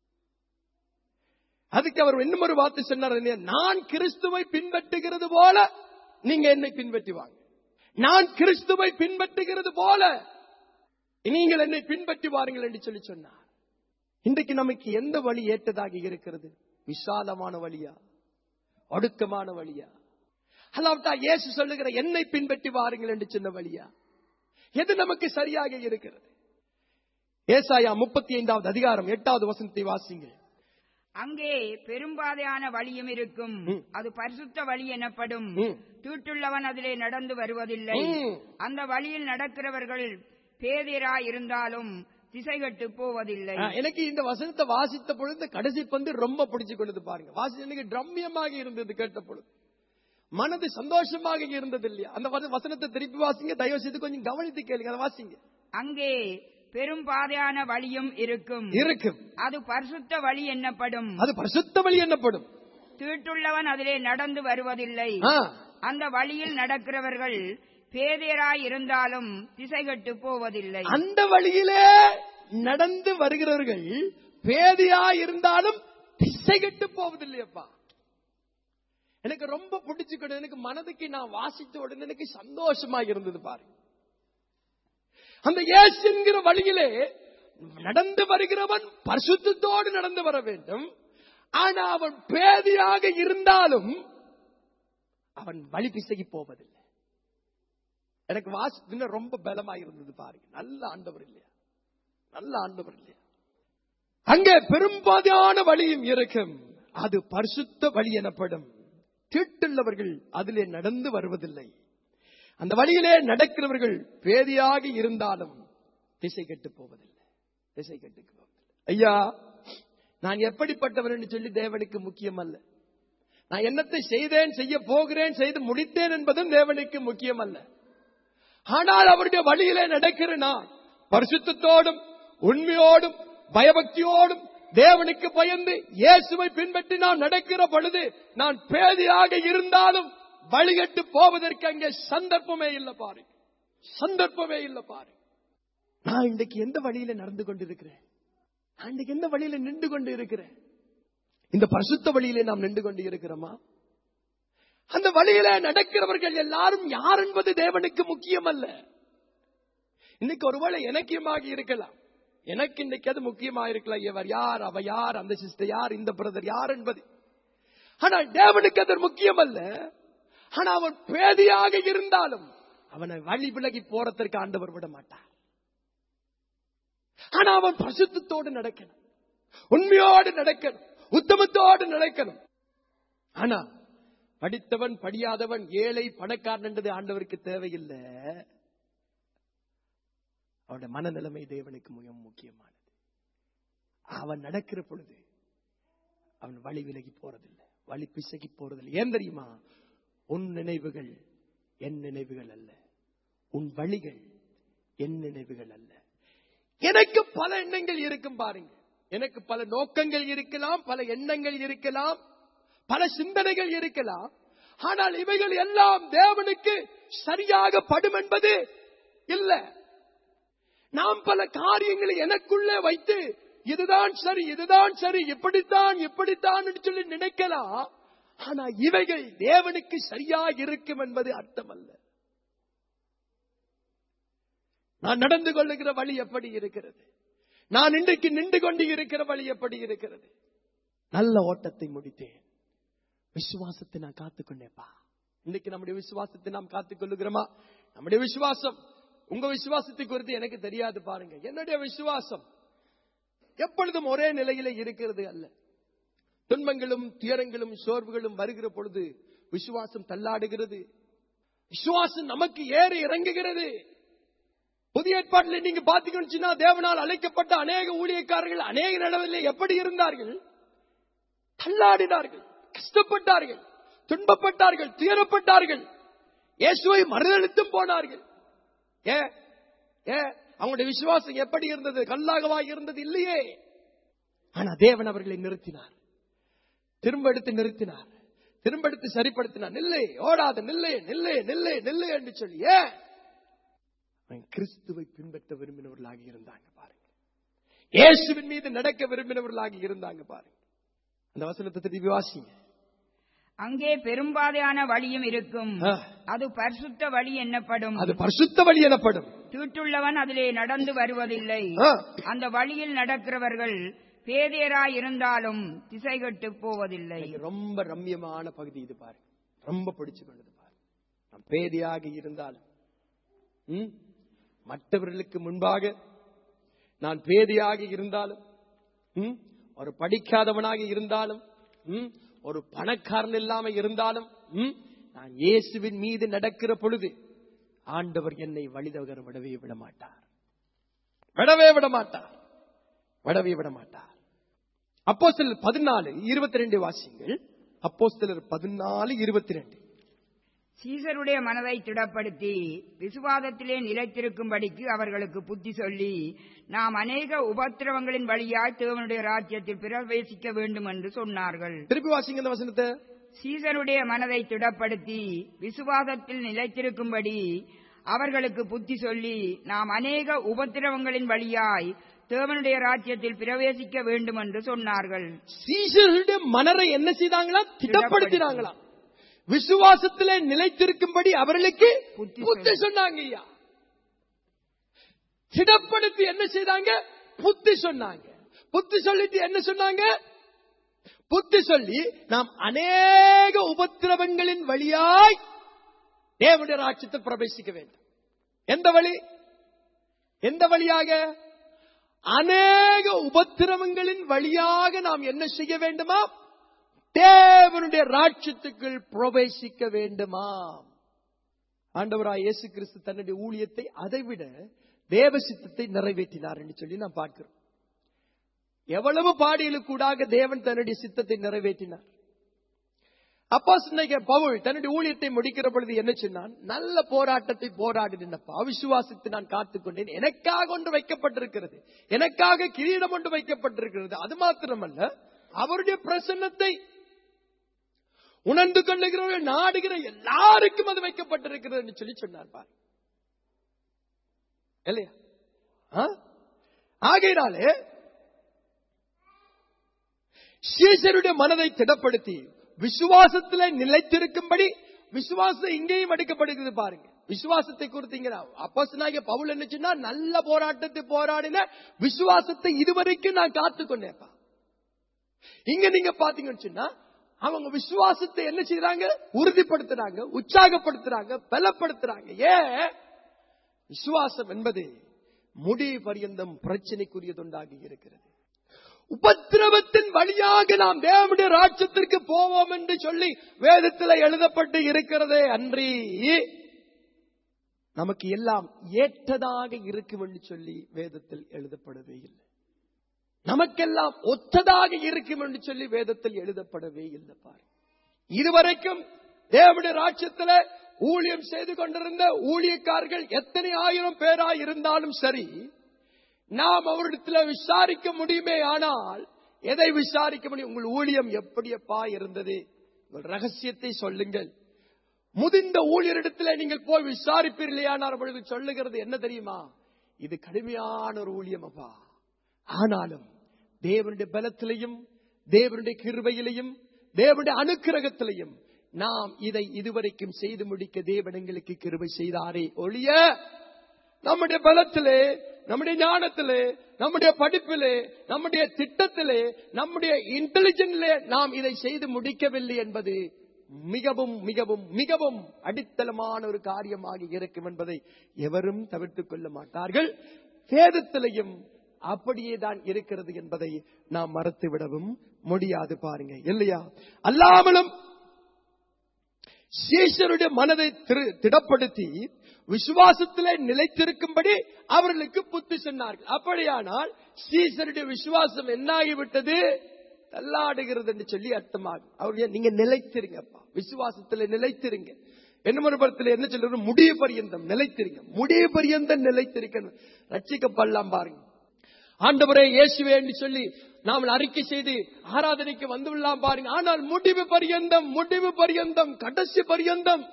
அதுக்கு அவர் இன்னும் ஒரு வார்த்தை சொன்னார் என்ன? நான் கிறிஸ்துவை பின்பற்றுகிறது போல நீங்க என்னை பின்பற்றி வாங்க நான் கிறிஸ்துவை பின்பற்றுகிறது போல நீங்கள் என்னை பின்பற்றி வாருங்கள் என்று சொல்லி சொன்னார் இன்றைக்கு நமக்கு எந்த வழி ஏற்றதாக இருக்கிறது விசாலமான வழியா ஒடுக்கமான வழியா அல்லாவிட்டா இயேசு சொல்லுகிற என்னை பின்பற்றி வாருங்கள் என்று சொன்ன வழியா எது நமக்கு சரியாக இருக்கிறது ஏசாயா முப்பத்தி ஐந்தாவது அதிகாரம் எட்டாவது வசனத்தை வாசிங்கள் அங்கே பெரும்பாதையான வழியும் இருக்கும் ம். அது பரிசுத்த வழி எனப்படும் ம். தீட்டுள்ளவன் அதிலே நடந்து வருவதில்லை ம். அந்த வழியில் நடக்கிறவர்கள் பேதிரா இருந்தாலும் திசைகட்டு போவதில்லை ஆ, எனக்கு இந்த வசனத்தை வாசித்த பொழுது இந்த கடைசி பந்து ரொம்ப பிடிச்சு கொண்டது பாருங்க வாசி எனக்கு ரம்யமாக இருந்தது கேட்ட பொழுது மனது சந்தோஷமாக இருந்தது இல்லையா அந்த வச- வசனத்தை திருப்பி வாசிங்க தயவு செய்து கொஞ்சம் கவனித்து கேளுங்க அதை வாசிங்க அங்கே பெரும்பாதையான வழியும் இருக்கும் இருக்கும் அது பரிசுத்த வழி என்னப்படும் அது பரிசுத்த வழி என்னப்படும் தீட்டுள்ளவன் அதிலே நடந்து வருவதில்லை ஆ, அந்த வழியில் நடக்கிறவர்கள் பேதையராய் இருந்தாலும் திசைகட்டு போவதில்லை அந்த வழியிலே நடந்து வருகிறவர்கள் பேதியா இருந்தாலும் திசை கெட்டு போவதில்லையப்பா எனக்கு ரொம்ப பிடிச்சுக்கணும் எனக்கு மனதுக்கு நான் வாசித்த உடனே எனக்கு சந்தோஷமா இருந்தது பாரு அந்த இயேசு என்கிற வழியிலே நடந்து வருகிறவன் பரிசுத்தத்தோடு நடந்து வர வேண்டும் ஆனா அவன் பேதியாக இருந்தாலும் அவன் வழி பிசகி போவதில்லை எனக்கு வாசி இன்னும் ரொம்ப பலமா இருந்தது பாருங்க நல்ல ஆண்டவர் இல்லையா நல்ல ஆண்டவர் இல்லையா அங்கே பெரும்பாதியான வழியும் இருக்கும் அது பரிசுத்த வழி எனப்படும் தீட்டுள்ளவர்கள் அதிலே நடந்து வருவதில்லை அந்த வழியிலே நடக்கிறவர்கள் பேதியாக இருந்தாலும் திசை கெட்டு போவதில்லை திசை கெட்டு போவதில்லை ஐயா நான் எப்படிப்பட்டவன் என்று சொல்லி தேவனுக்கு முக்கியம் அல்ல நான் என்னத்தை செய்தேன் செய்ய போகிறேன் செய்து முடித்தேன் என்பதும் தேவனுக்கு முக்கியம் அல்ல ஆனால் அவருடைய வழியிலே நடக்கிற நான் பரிசுத்தத்தோடும் உண்மையோடும் பயபக்தியோடும் தேவனுக்கு பயந்து இயேசுவை பின்பற்றி நான் நடக்கிற பொழுது நான் பேதியாக இருந்தாலும் வழிகட்டு போவதற்கு அங்கே சந்தர்ப்பமே இல்லை பாரு சந்தர்ப்பமே இல்லை பாரு நான் இன்றைக்கு எந்த வழியில நடந்து கொண்டிருக்கிறேன் நான் இன்றைக்கு எந்த வழியில நின்று கொண்டு இருக்கிறேன் இந்த பரிசுத்த வழியிலே நாம் நின்று கொண்டு இருக்கிறோமா அந்த வழியில நடக்கிறவர்கள் எல்லாரும் யார் என்பது தேவனுக்கு முக்கியம் அல்ல இன்னைக்கு ஒருவேளை எனக்கியமாக இருக்கலாம் எனக்கு இன்னைக்கு அது முக்கியமா இருக்கலாம் இவர் யார் அவ யார் அந்த சிஸ்டர் யார் இந்த பிரதர் யார் என்பது ஆனால் தேவனுக்கு அது முக்கியம் அல்ல ஆனா அவன் பேதியாக இருந்தாலும் அவனை வழி விலகி போறதற்கு ஆண்டவர் விட மாட்டார் ஆனா அவன் பரிசுத்தத்தோடு நடக்கணும் உண்மையோடு நடக்கணும் உத்தமத்தோடு நடக்கணும் ஆனா படித்தவன் படியாதவன் ஏழை பணக்காரன் என்றது ஆண்டவருக்கு தேவையில்லை அவனுடைய மனநிலைமை தேவனுக்கு மிக முக்கியமானது அவன் நடக்கிற பொழுது அவன் வழி விலகி போறதில்லை வழி பிசகி போறதில்லை ஏன் தெரியுமா உன் நினைவுகள் என் நினைவுகள் அல்ல உன் வழிகள் என் நினைவுகள் அல்ல எனக்கு பல எண்ணங்கள் இருக்கும் பாருங்க எனக்கு பல நோக்கங்கள் இருக்கலாம் பல எண்ணங்கள் இருக்கலாம் பல சிந்தனைகள் இருக்கலாம் ஆனால் இவைகள் எல்லாம் தேவனுக்கு சரியாக படும் என்பது இல்ல நாம் பல காரியங்களை எனக்குள்ளே வைத்து இதுதான் சரி இதுதான் சரி இப்படித்தான் இப்படித்தான் என்று சொல்லி நினைக்கலாம் ஆனா இவைகள் தேவனுக்கு சரியா இருக்கும் என்பது அர்த்தம் அல்ல நான் நடந்து கொள்ளுகிற வழி எப்படி இருக்கிறது நான் இன்றைக்கு நின்று கொண்டு இருக்கிற வழி எப்படி இருக்கிறது நல்ல ஓட்டத்தை முடித்தேன் விசுவாசத்தை நான் காத்துக்கொண்டேப்பா இன்னைக்கு நம்முடைய விசுவாசத்தை நாம் காத்துக் கொள்ளுகிறோமா நம்முடைய விசுவாசம் உங்க விசுவாசத்தை குறித்து எனக்கு தெரியாது பாருங்க என்னுடைய விசுவாசம் எப்பொழுதும் ஒரே நிலையில இருக்கிறது அல்ல துன்பங்களும் துயரங்களும் சோர்வுகளும் வருகிற பொழுது விசுவாசம் தள்ளாடுகிறது விசுவாசம் நமக்கு ஏறி இறங்குகிறது புதிய ஏற்பாட்டில் நீங்க பாத்தீங்கன்னா தேவனால் அழைக்கப்பட்ட அநேக ஊழியக்காரர்கள் அநேக நிலவில் எப்படி இருந்தார்கள் தள்ளாடினார்கள் கஷ்டப்பட்டார்கள் துன்பப்பட்டார்கள் துயரப்பட்டார்கள் இயேசுவை மறுதளித்தும் போனார்கள் ஏ ஏ அவங்களுடைய விசுவாசம் எப்படி இருந்தது கல்லாகவா இருந்தது இல்லையே ஆனா தேவன் அவர்களை நிறுத்தினார் திரும்ப எடுத்து நிறுத்தினார் திரும்ப எடுத்து சரிப்படுத்தினார் நில்லை ஓடாத நில்லை நில்லை நில்லை நில்லை என்று சொல்லி ஏன் அவன் கிறிஸ்துவை பின்பற்ற விரும்பினவர்களாக இருந்தாங்க பாருங்க இயேசுவின் மீது நடக்க விரும்பினவர்களாக இருந்தாங்க பாருங்க அந்த வசனத்தை திருப்பி வாசிங்க அங்கே பெரும்பாதையான வழியும் இருக்கும் ஆ. அது பரிசுத்த வழி என்னப்படும் அது பரிசுத்த வழி எனப்படும் தீட்டுள்ளவன் அதிலே நடந்து வருவதில்லை ஆ. அந்த வழியில் நடக்கிறவர்கள் பேதையராய் இருந்தாலும் திசை கெட்டு போவதில்லை எனக்கு ரொம்ப ரம்யமான பகுதி இது பாருங்க ரொம்ப பிடிச்சு கொண்டது பாருங்க நான் பேதியாக இருந்தாலும் ம், மற்றவர்களுக்கு முன்பாக நான் பேதியாக இருந்தாலும் ம், ஒரு படிக்காதவனாக இருந்தாலும் ம், ஒரு பணக்காரன் இல்லாம இருந்தாலும் ம், நான் இயேசுவின் மீது நடக்கிற பொழுது ஆண்டவர் என்னை வழிதவகர விடவே விட மாட்டார் விடவே விட மாட்டார் விடவே விட மாட்டார் அப்போஸ்தலர் பதினாலு இருபத்தி ரெண்டு வாசிங்கள் அப்போஸ்தலர் பதினாலு இருபத்தி ரெண்டு சீசருடைய மனதை திடப்படுத்தி விசுவாதத்திலே நிலைத்திருக்கும்படிக்கு அவர்களுக்கு புத்தி சொல்லி நாம் அநேக உபத்திரவங்களின் வழியாய் தேவனுடைய ராஜ்யத்தில் பிரவேசிக்க வேண்டும் என்று சொன்னார்கள் திருப்பி வாசிங்க இந்த வசனத்தை சீசருடைய மனதை திடப்படுத்தி விசுவாசத்தில் நிலைத்திருக்கும்படி அவர்களுக்கு புத்தி சொல்லி நாம் அநேக உபத்திரவங்களின் வழியாய் தேவனுடைய ராஜ்யத்தில் பிரவேசிக்க வேண்டும் என்று சொன்னார்கள் சீசர்களுடைய மனரை என்ன செய்தாங்களா திடப்படுத்தினாங்களா விசுவாசத்திலே நிலைத்திருக்கும்படி அவர்களுக்கு புத்தி புத்தி சொன்னாங்க ஐயா திடப்படுத்தி என்ன செய்தாங்க புத்தி சொன்னாங்க புத்தி சொல்லிட்டு என்ன சொன்னாங்க புத்தி சொல்லி நாம் அநேக உபத்திரவங்களின் வழியாய் தேவனுடைய ராட்சத்தில் பிரவேசிக்க வேண்டும் எந்த வழி எந்த வழியாக அநேக உபத்திரவங்களின் வழியாக நாம் என்ன செய்ய வேண்டுமா தேவனுடைய ராட்சத்துக்குள் பிரவேசிக்க வேண்டுமா ஆண்டவராய் இயேசு கிறிஸ்து தன்னுடைய ஊழியத்தை அதைவிட தேவ சித்தத்தை நிறைவேற்றினார் என்று சொல்லி நாம் பார்க்கிறோம் எவ்வளவு பாடியலுக்கூடாக தேவன் தன்னுடைய சித்தத்தை நிறைவேற்றினார் அப்போ சொன்ன பவுல் தன்னுடைய ஊழியத்தை முடிக்கிற பொழுது என்ன சொன்னான் நல்ல போராட்டத்தை போராடினப்பா அவிசுவாசத்தை நான் காத்துக்கொண்டேன் எனக்காக ஒன்று வைக்கப்பட்டிருக்கிறது எனக்காக கிரீடம் ஒன்று வைக்கப்பட்டிருக்கிறது அது மாத்திரமல்ல அவருடைய பிரசன்னத்தை உணர்ந்து கொள்ளுகிறவர்கள் நாடுகிற எல்லாருக்கும் அது வைக்கப்பட்டிருக்கிறது என்று சொல்லி சொன்னார் பார் இல்லையா ஆ? ஆகையினாலே சீசருடைய மனதை திடப்படுத்தி விசுவாசத்திலே நிலைத்திருக்கும்படி விசுவாசம் இங்கேயும் அடிக்கப்படுகிறது பாருங்க விசுவாசத்தை குறித்தீங்க அப்போஸ்தலனாகிய பவுல் என்ன சொன்னா நல்ல போராட்டத்தை போராடின விசுவாசத்தை இதுவரைக்கும் நான் காத்துக்கொண்டேப்பா இங்க நீங்க பாத்தீங்கன்னு சொன்னா அவங்க விசுவாசத்தை என்ன செய்யறாங்க உறுதிப்படுத்துறாங்க உற்சாகப்படுத்துறாங்க பலப்படுத்துறாங்க ஏன் விசுவாசம் என்பது முடிவு பரியந்தம் பிரச்சனைக்குரியதுண்டாகி இருக்கிறது உபத்திரவத்தின் வழியாக நாம் தேவனுடைய ராஜ்யத்திற்கு போவோம் என்று சொல்லி வேதத்தில் எழுதப்பட்டு இருக்கிறதே அன்றி நமக்கு எல்லாம் ஏற்றதாக இருக்கும் என்று சொல்லி வேதத்தில் எழுதப்படவே இல்லை நமக்கெல்லாம் ஒத்ததாக இருக்கும் என்று சொல்லி வேதத்தில் எழுதப்படவே இல்லை பாரு இதுவரைக்கும் தேவனுடைய ராஜ்யத்தில் ஊழியம் செய்து கொண்டிருந்த ஊழியக்காரர்கள் எத்தனை ஆயிரம் பேராய் இருந்தாலும் சரி நாம் அவரிடத்தில் விசாரிக்க முடியுமே ஆனால் எதை விசாரிக்க முடியும் உங்கள் ஊழியம் எப்படியப்பா இருந்தது உங்கள் ரகசியத்தை சொல்லுங்கள் முதிர்ந்த ஊழியரிடத்தில் நீங்கள் போய் விசாரிப்பீர்களேயானால் அவர்களுக்கு சொல்லுகிறது என்ன தெரியுமா இது கடுமையான ஒரு ஊழியம் அப்பா ஆனாலும் தேவனுடைய பலத்திலையும் தேவனுடைய கிருபையிலையும் தேவனுடைய அனுக்கிரகத்திலையும் நாம் இதை இதுவரைக்கும் செய்து முடிக்க தேவன் எங்களுக்கு கிருபை செய்தாரே ஒழிய நம்முடைய பலத்திலே நம்முடைய ஞானத்திலே நம்முடைய படிப்பிலே நம்முடைய திட்டத்திலே நம்முடைய இன்டெலிஜென்ட்லே நாம் இதை செய்து முடிக்கவில்லை என்பது மிகவும் மிகவும் மிகவும் அடித்தளமான ஒரு காரியமாக இருக்கும் என்பதை எவரும் தவிர்த்துக் கொள்ள மாட்டார்கள் வேதத்திலையும் அப்படியே தான் இருக்கிறது என்பதை நாம் மறுத்துவிடவும் முடியாது பாருங்க இல்லையா அல்லாமலும் சீஷருடைய மனதை திரு- திடப்படுத்தி விசுவாசத்திலே நிலைத்திருக்கும்படி அவர்களுக்கு புத்தி சொன்னார்கள் அப்படியானால் சீசருடைய விசுவாசம் என்னாகிவிட்டது தள்ளாடுகிறது என்று சொல்லி அர்த்தமாகும் அவர்கள் நீங்க நிலைத்திருங்கப்பா விசுவாசத்துல நிலைத்திருங்க என்ன மறுபுறத்தில் என்ன சொல்றது முடிவு பரியந்தம் நிலைத்திருங்க முடிவு பரியந்தம் நிலைத்திருக்கணும் ரட்சிக்கப்படலாம் பாருங்க ஆண்டவரே இயேசுவே என்று சொல்லி நாம் அறிக்கை செய்து ஆராதனைக்கு வந்துவிடலாம் பாருங்க ஆனால் முடிவு பரியந்தம் முடிவு பரியந்தம் கடைசி பரியந்தம்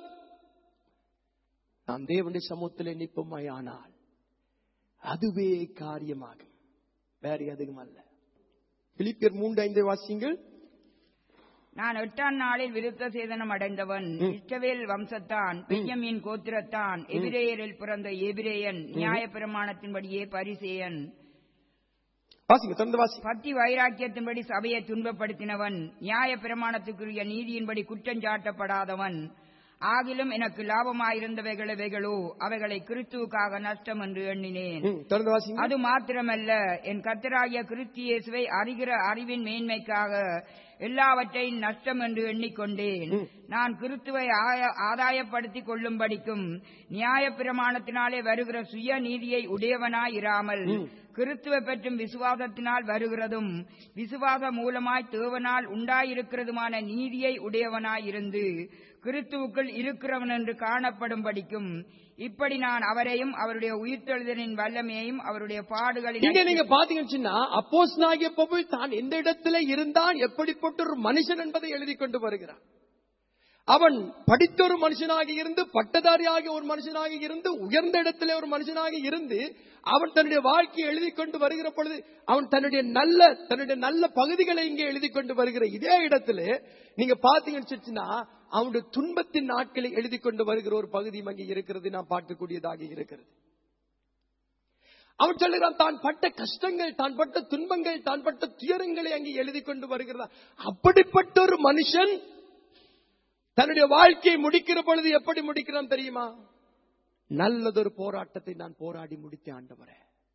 நாம் தேவனுடைய சமூகத்திலே நிற்போமாயானால் அதுவே காரியமாகும் வேற எதுவும் அல்ல பிலிப்பியர் மூன்று ஐந்து வாசிங்கள் நான் எட்டாம் நாளில் விருத்த சேதனம் அடைந்தவன் இஸ்ரவேல் வம்சத்தான் பெய்யமின் கோத்திரத்தான் எபிரேயரில் பிறந்த எபிரேயன் நியாய பிரமாணத்தின்படியே பரிசேயன் வாசிங்க தொடர்ந்து வாசி பக்தி வைராக்கியத்தின்படி சபையை துன்பப்படுத்தினவன் நியாய பிரமாணத்துக்குரிய நீதியின்படி குற்றஞ்சாட்டப்படாதவன் ஆகிலும் எனக்கு லாபமாயிருந்தவைகளவைகளோ அவைகளை கிறிஸ்துவுக்காக நஷ்டம் என்று எண்ணினேன் ம், தொடர்ந்து வாசிங்க அது மாத்திரமல்ல என் கர்த்தராகிய கிறிஸ்து இயேசுவை அறிகிற அறிவின் மேன்மைக்காக எல்லாவற்றையும் நஷ்டம் என்று எண்ணிக்கொண்டேன் நான் கிறிஸ்துவை ஆய- ஆதாயப்படுத்திக் கொள்ளும்படிக்கும் நியாய பிரமாணத்தினாலே வருகிற சுய நீதியை உடையவனாய் இராமல் கிறிஸ்துவை பற்றும் விசுவாசத்தினால் வருகிறதும் விசுவாச மூலமாய் தேவனால் உண்டாயிருக்கிறதுமான நீதியை உடையவனாய் இருந்து கிறிஸ்துவுக்குள் இருக்கிறவன் என்று காணப்படும்படிக்கும் இப்படி நான் அவரையும் அவருடைய உயிர்த்தெழுதலின் வல்லமையையும் அவருடைய இங்க பாடுகளின் நீங்க பாத்தீங்கன்னா அப்போஸ் நாகிய பவுல் தான் எந்த இடத்துல இருந்தான் எப்படிப்பட்ட ஒரு மனுஷன் என்பதை எழுதி கொண்டு வருகிறான் அவன் படித்த ஒரு மனுஷனாக இருந்து பட்டதாரியாக ஒரு மனுஷனாக இருந்து உயர்ந்த இடத்திலே ஒரு மனுஷனாக இருந்து அவன் தன்னுடைய வாழ்க்கையை எழுதி கொண்டு வருகிற பொழுது அவன் தன்னுடைய நல்ல தன்னுடைய நல்ல பகுதிகளை இங்கே எழுதி கொண்டு வருகிற இதே இடத்துல நீங்க பாத்தீங்கன்னு சொல்லிச்சுன்னா அவனுடைய துன்பத்தின் நாட்களை எழுதி கொண்டு வருகிற ஒரு பகுதியும் அங்கே இருக்கிறது நாம் பார்க்கக்கூடியதாக இருக்கிறது அவன் சொல்லுகிறான் தான் பட்ட கஷ்டங்கள் தான் பட்ட துன்பங்கள் தான் பட்ட துயரங்களை அங்கே எழுதி கொண்டு வருகிறதா அப்படிப்பட்ட ஒரு மனுஷன் தன்னுடைய வாழ்க்கையை முடிக்கிற பொழுது எப்படி முடிக்கிறான் தெரியுமா நல்லதொரு போராட்டத்தை நான் போராடி முடித்தேன் ஆண்டவரே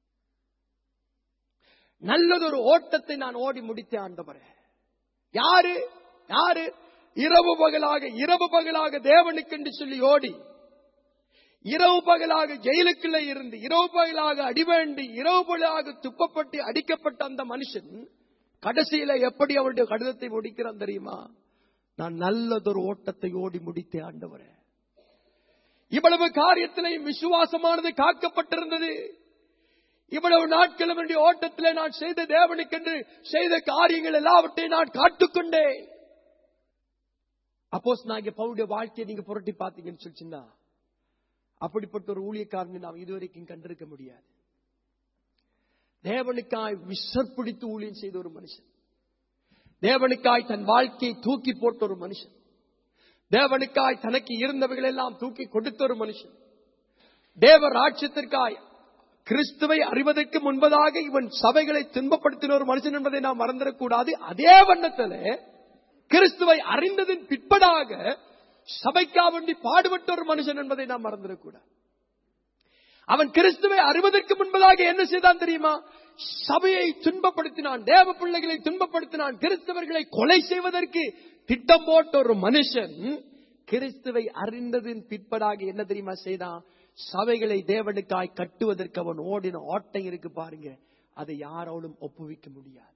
நல்லதொரு ஓட்டத்தை நான் ஓடி முடித்தேன் ஆண்டவரே யாரு யாரு இரவு பகலாக இரவு பகலாக தேவனுக்கென்று சொல்லி ஓடி இரவு பகலாக ஜெயிலுக்குள்ளே இருந்து இரவு பகலாக அடிவேண்டி இரவு பகலாக துப்பப்பட்டு அடிக்கப்பட்ட அந்த மனுஷன் கடைசியில எப்படி அவருடைய கடிதத்தை முடிக்கிறான் தெரியுமா நான் நல்லதொரு ஓட்டத்தை ஓடி முடித்தேன் ஆண்டவரே இவ்வளவு காரியத்திலையும் விசுவாசமானது காக்கப்பட்டிருந்தது இவ்வளவு நாட்களும் என்னுடைய ஓட்டத்திலே நான் செய்த தேவனுக்கென்று செய்த காரியங்கள் எல்லாவற்றையும் நான் காட்டுக்கொண்டேன் அப்போஸ் நான் இங்க பவுடைய வாழ்க்கையை நீங்க புரட்டி பார்த்தீங்கன்னு சொல்லிச்சுன்னா அப்படிப்பட்ட ஒரு ஊழியக்காரனை நாம் இதுவரைக்கும் கண்டிருக்க முடியாது தேவனுக்காய் விசற்பிடித்து ஊழியம் செய்த ஒரு மனுஷன் தேவனுக்காய் தன் வாழ்க்கையை தூக்கி போட்ட ஒரு மனுஷன் தேவனுக்காய் தனக்கு இருந்தவைகள் எல்லாம் தூக்கி கொடுத்த ஒரு மனுஷன் தேவ ராட்சியத்திற்காய் கிறிஸ்துவை அறிவதற்கு முன்பதாக இவன் சபைகளை துன்பப்படுத்தின ஒரு மனுஷன் என்பதை நாம் மறந்துடக்கூடாது அதே வண்ணத்தில் கிறிஸ்துவை அறிந்ததின் பிற்படாக சபைக்கா வேண்டி பாடுபட்ட ஒரு மனுஷன் என்பதை நாம் மறந்துடக்கூடாது அவன் கிறிஸ்துவை அறிவதற்கு முன்பதாக என்ன செய்தான் தெரியுமா சபையை துன்பப்படுத்தினான் தேவ பிள்ளைகளை துன்பப்படுத்தினான் கிறிஸ்தவர்களை கொலை செய்வதற்கு திட்டம் போட்ட ஒரு மனுஷன் கிறிஸ்துவை அறிந்ததின் பிற்படாக என்ன தெரியுமா செய்தான் சபைகளை தேவனுக்காய் கட்டுவதற்கு அவன் ஓடின ஓட்டம் இருக்கு பாருங்க அதை யாரோடும் ஒப்புவிக்க முடியாது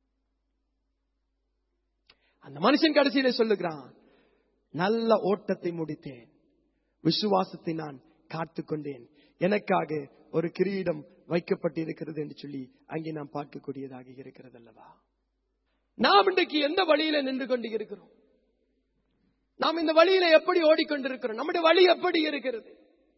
அந்த மனுஷன் கடைசியில சொல்லுகிறான் நல்ல ஓட்டத்தை முடித்தேன் விசுவாசத்தை நான் காத்துக்கொண்டேன் எனக்காக ஒரு கிரீடம் வைக்கப்பட்டிருக்கிறது என்று சொல்லி அங்கே நாம் பார்க்கக்கூடியதாக இருக்கிறது அல்லவா நாம் இன்றைக்கு எந்த வழியில நின்று கொண்டு இருக்கிறோம் நாம் இந்த வழியில எப்படி ஓடிக்கொண்டிருக்கிறோம் நம்முடைய வழி எப்படி இருக்கிறது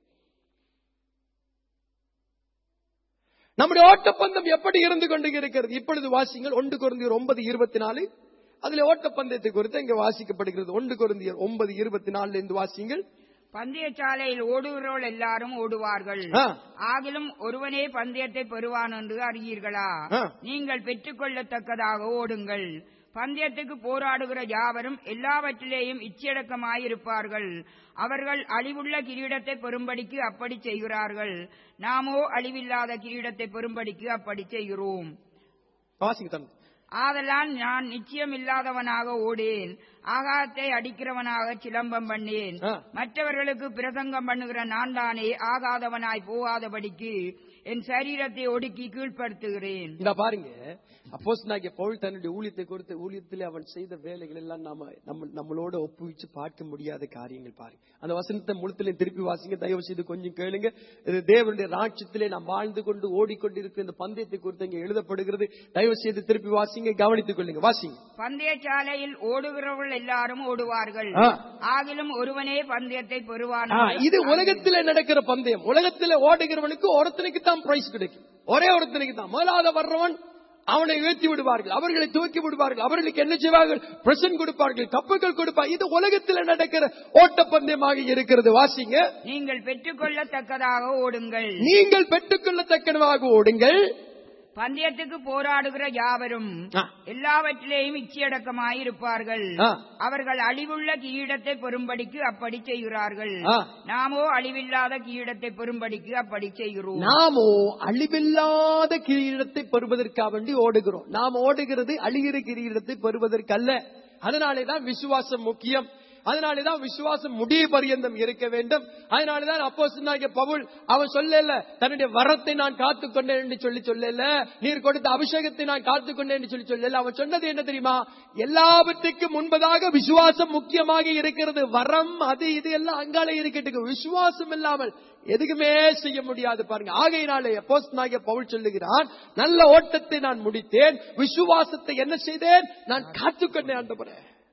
நம்முடைய ஓட்டப்பந்தம் எப்படி இருந்து கொண்டு இருக்கிறது இப்பொழுது வாசிங்கள் ஒன்று குருந்தியர் ஒன்பது இருபத்தி நாலு அதுல ஓட்டப்பந்தயத்தை குறித்து இங்க வாசிக்கப்படுகிறது ஒன்று குருந்தியர் ஒன்பது இருபத்தி நாலுல இருந்து வாசிங்கள் பந்தயசாலையில் ஓடுகிறவர்கள் எல்லாரும் ஓடுவார்கள் ஆ. ஆகிலும் ஒருவனே பந்தயத்தை பெறுவான் என்று அறியீர்களா ஆ. நீங்கள் பெற்றுக்கொள்ளத்தக்கதாக ஓடுங்கள் பந்தயத்துக்கு போராடுகிற யாவரும் எல்லாவற்றிலேயும் இச்சடக்கமாயிருப்பார்கள் அவர்கள் அழிவுள்ள கிரீடத்தை பெறும்படிக்கு அப்படி செய்கிறார்கள் நாமோ அழிவில்லாத கிரீடத்தை பெறும்படிக்கு அப்படி செய்கிறோம் வாசிங்க தம்பி ஆதலால் நான் நிச்சயம் இல்லாதவனாக ஓடேன் ஆகாரத்தை அடிக்கிறவனாக சிலம்பம் பண்ணேன் ஆ. மற்றவர்களுக்கு பிரசங்கம் பண்ணுகிற நான் தானே ஆகாதவனாய் போகாதபடிக்கு என் சரீரத்தை ஒடுக்கி கீழ்ப்படுத்துகிறேன் இந்த பாருங்க அப்போஸ் பவுல் தன்னுடைய ஊழியத்தை குறித்து ஊழியத்தில் அவன் செய்த வேலைகள் எல்லாம் நாம நம்ம நம்மளோட ஒப்புவிச்சு பார்க்க முடியாத காரியங்கள் பாருங்க அந்த வசனத்தை முழுத்திலே திருப்பி வாசிங்க தயவு செய்து கொஞ்சம் கேளுங்க இது தேவனுடைய ராட்சியத்திலே நாம் வாழ்ந்து கொண்டு ஓடிக்கொண்டிருக்கிற இந்த பந்தயத்தை குறித்து இங்க எழுதப்படுகிறது தயவு செய்து திருப்பி வாசிங்க கவனித்துக் கொள்ளுங்க வாசிங்க பந்தயசாலையில் ஓடுகிறவர்கள் எல்லாரும் ஓடுவார்கள் ஆ. ஆகிலும் ஒருவனே பந்தயத்தை பெறுவான் ஆ, இது உலகத்திலே நடக்கிற பந்தயம் உலகத்திலே ஓடுகிறவனுக்கு ஒருத்தனுக்கு தான் பிரைஸ் கிடைக்கும் ஒரே ஒருத்தனுக்கு தான் முதலாவது வர்றவன் அவனை உயர்த்தி விடுவார்கள் அவர்களை தூக்கி விடுவார்கள் அவர்களுக்கு என்ன செய்வார்கள் பிரசன்ட் கொடுப்பார்கள் கப்புகள் கொடுப்பார்கள் இது உலகத்தில் நடக்கிற ஓட்டப்பந்தயமாக இருக்கிறது வாசிங்க நீங்கள் பெற்றுக்கொள்ளத்தக்கதாக ஓடுங்கள் நீங்கள் பெற்றுக்கொள்ளத்தக்கனவாக ஓடுங்கள் பந்தயத்துக்கு போராடுகிற யாவரும் ஆ. எல்லாவற்றிலேயும் இச்சையடக்கமாயிருப்பார்கள் ஆ. அவர்கள் அழிவுள்ள கிரீடத்தை பெறும்படிக்கு அப்படி செய்கிறார்கள் ஆ. நாமோ அழிவில்லாத கிரீடத்தை பெறும்படிக்கு அப்படி செய்கிறோம் நாமோ அழிவில்லாத கிரீடத்தை பெறுவதற்காக வேண்டி ஓடுகிறோம் நாம் ஓடுகிறது அழிகிற கிரீடத்தை பெறுவதற்கு அல்ல அதனாலேதான் விசுவாசம் முக்கியம் அதனாலேதான் விசுவாசம் முடிய பரியந்தம் இருக்க வேண்டும் அதனாலேதான் அப்போ பவுல் அவன் சொல்லல தன்னுடைய வரத்தை நான் காத்துக்கொண்டேன் என்று சொல்லி சொல்லல நீர் கொடுத்த அபிஷேகத்தை நான் காத்துக்கொண்டேன் என்று சொல்லி சொல்லல அவன் சொன்னது என்ன தெரியுமா எல்லாவற்றுக்கும் முன்பதாக விசுவாசம் முக்கியமாக இருக்கிறது வரம் அது இது எல்லாம் அங்காலே இருக்கட்டும் விசுவாசம் இல்லாமல் எதுக்குமே செய்ய முடியாது பாருங்க ஆகையினாலே அப்போஸ்தலனாகிய பவுல் சொல்லுகிறான் நல்ல ஓட்டத்தை நான் முடித்தேன் விசுவாசத்தை என்ன செய்தேன் நான் காத்துக்கொண்டேன் ஆண்டவரே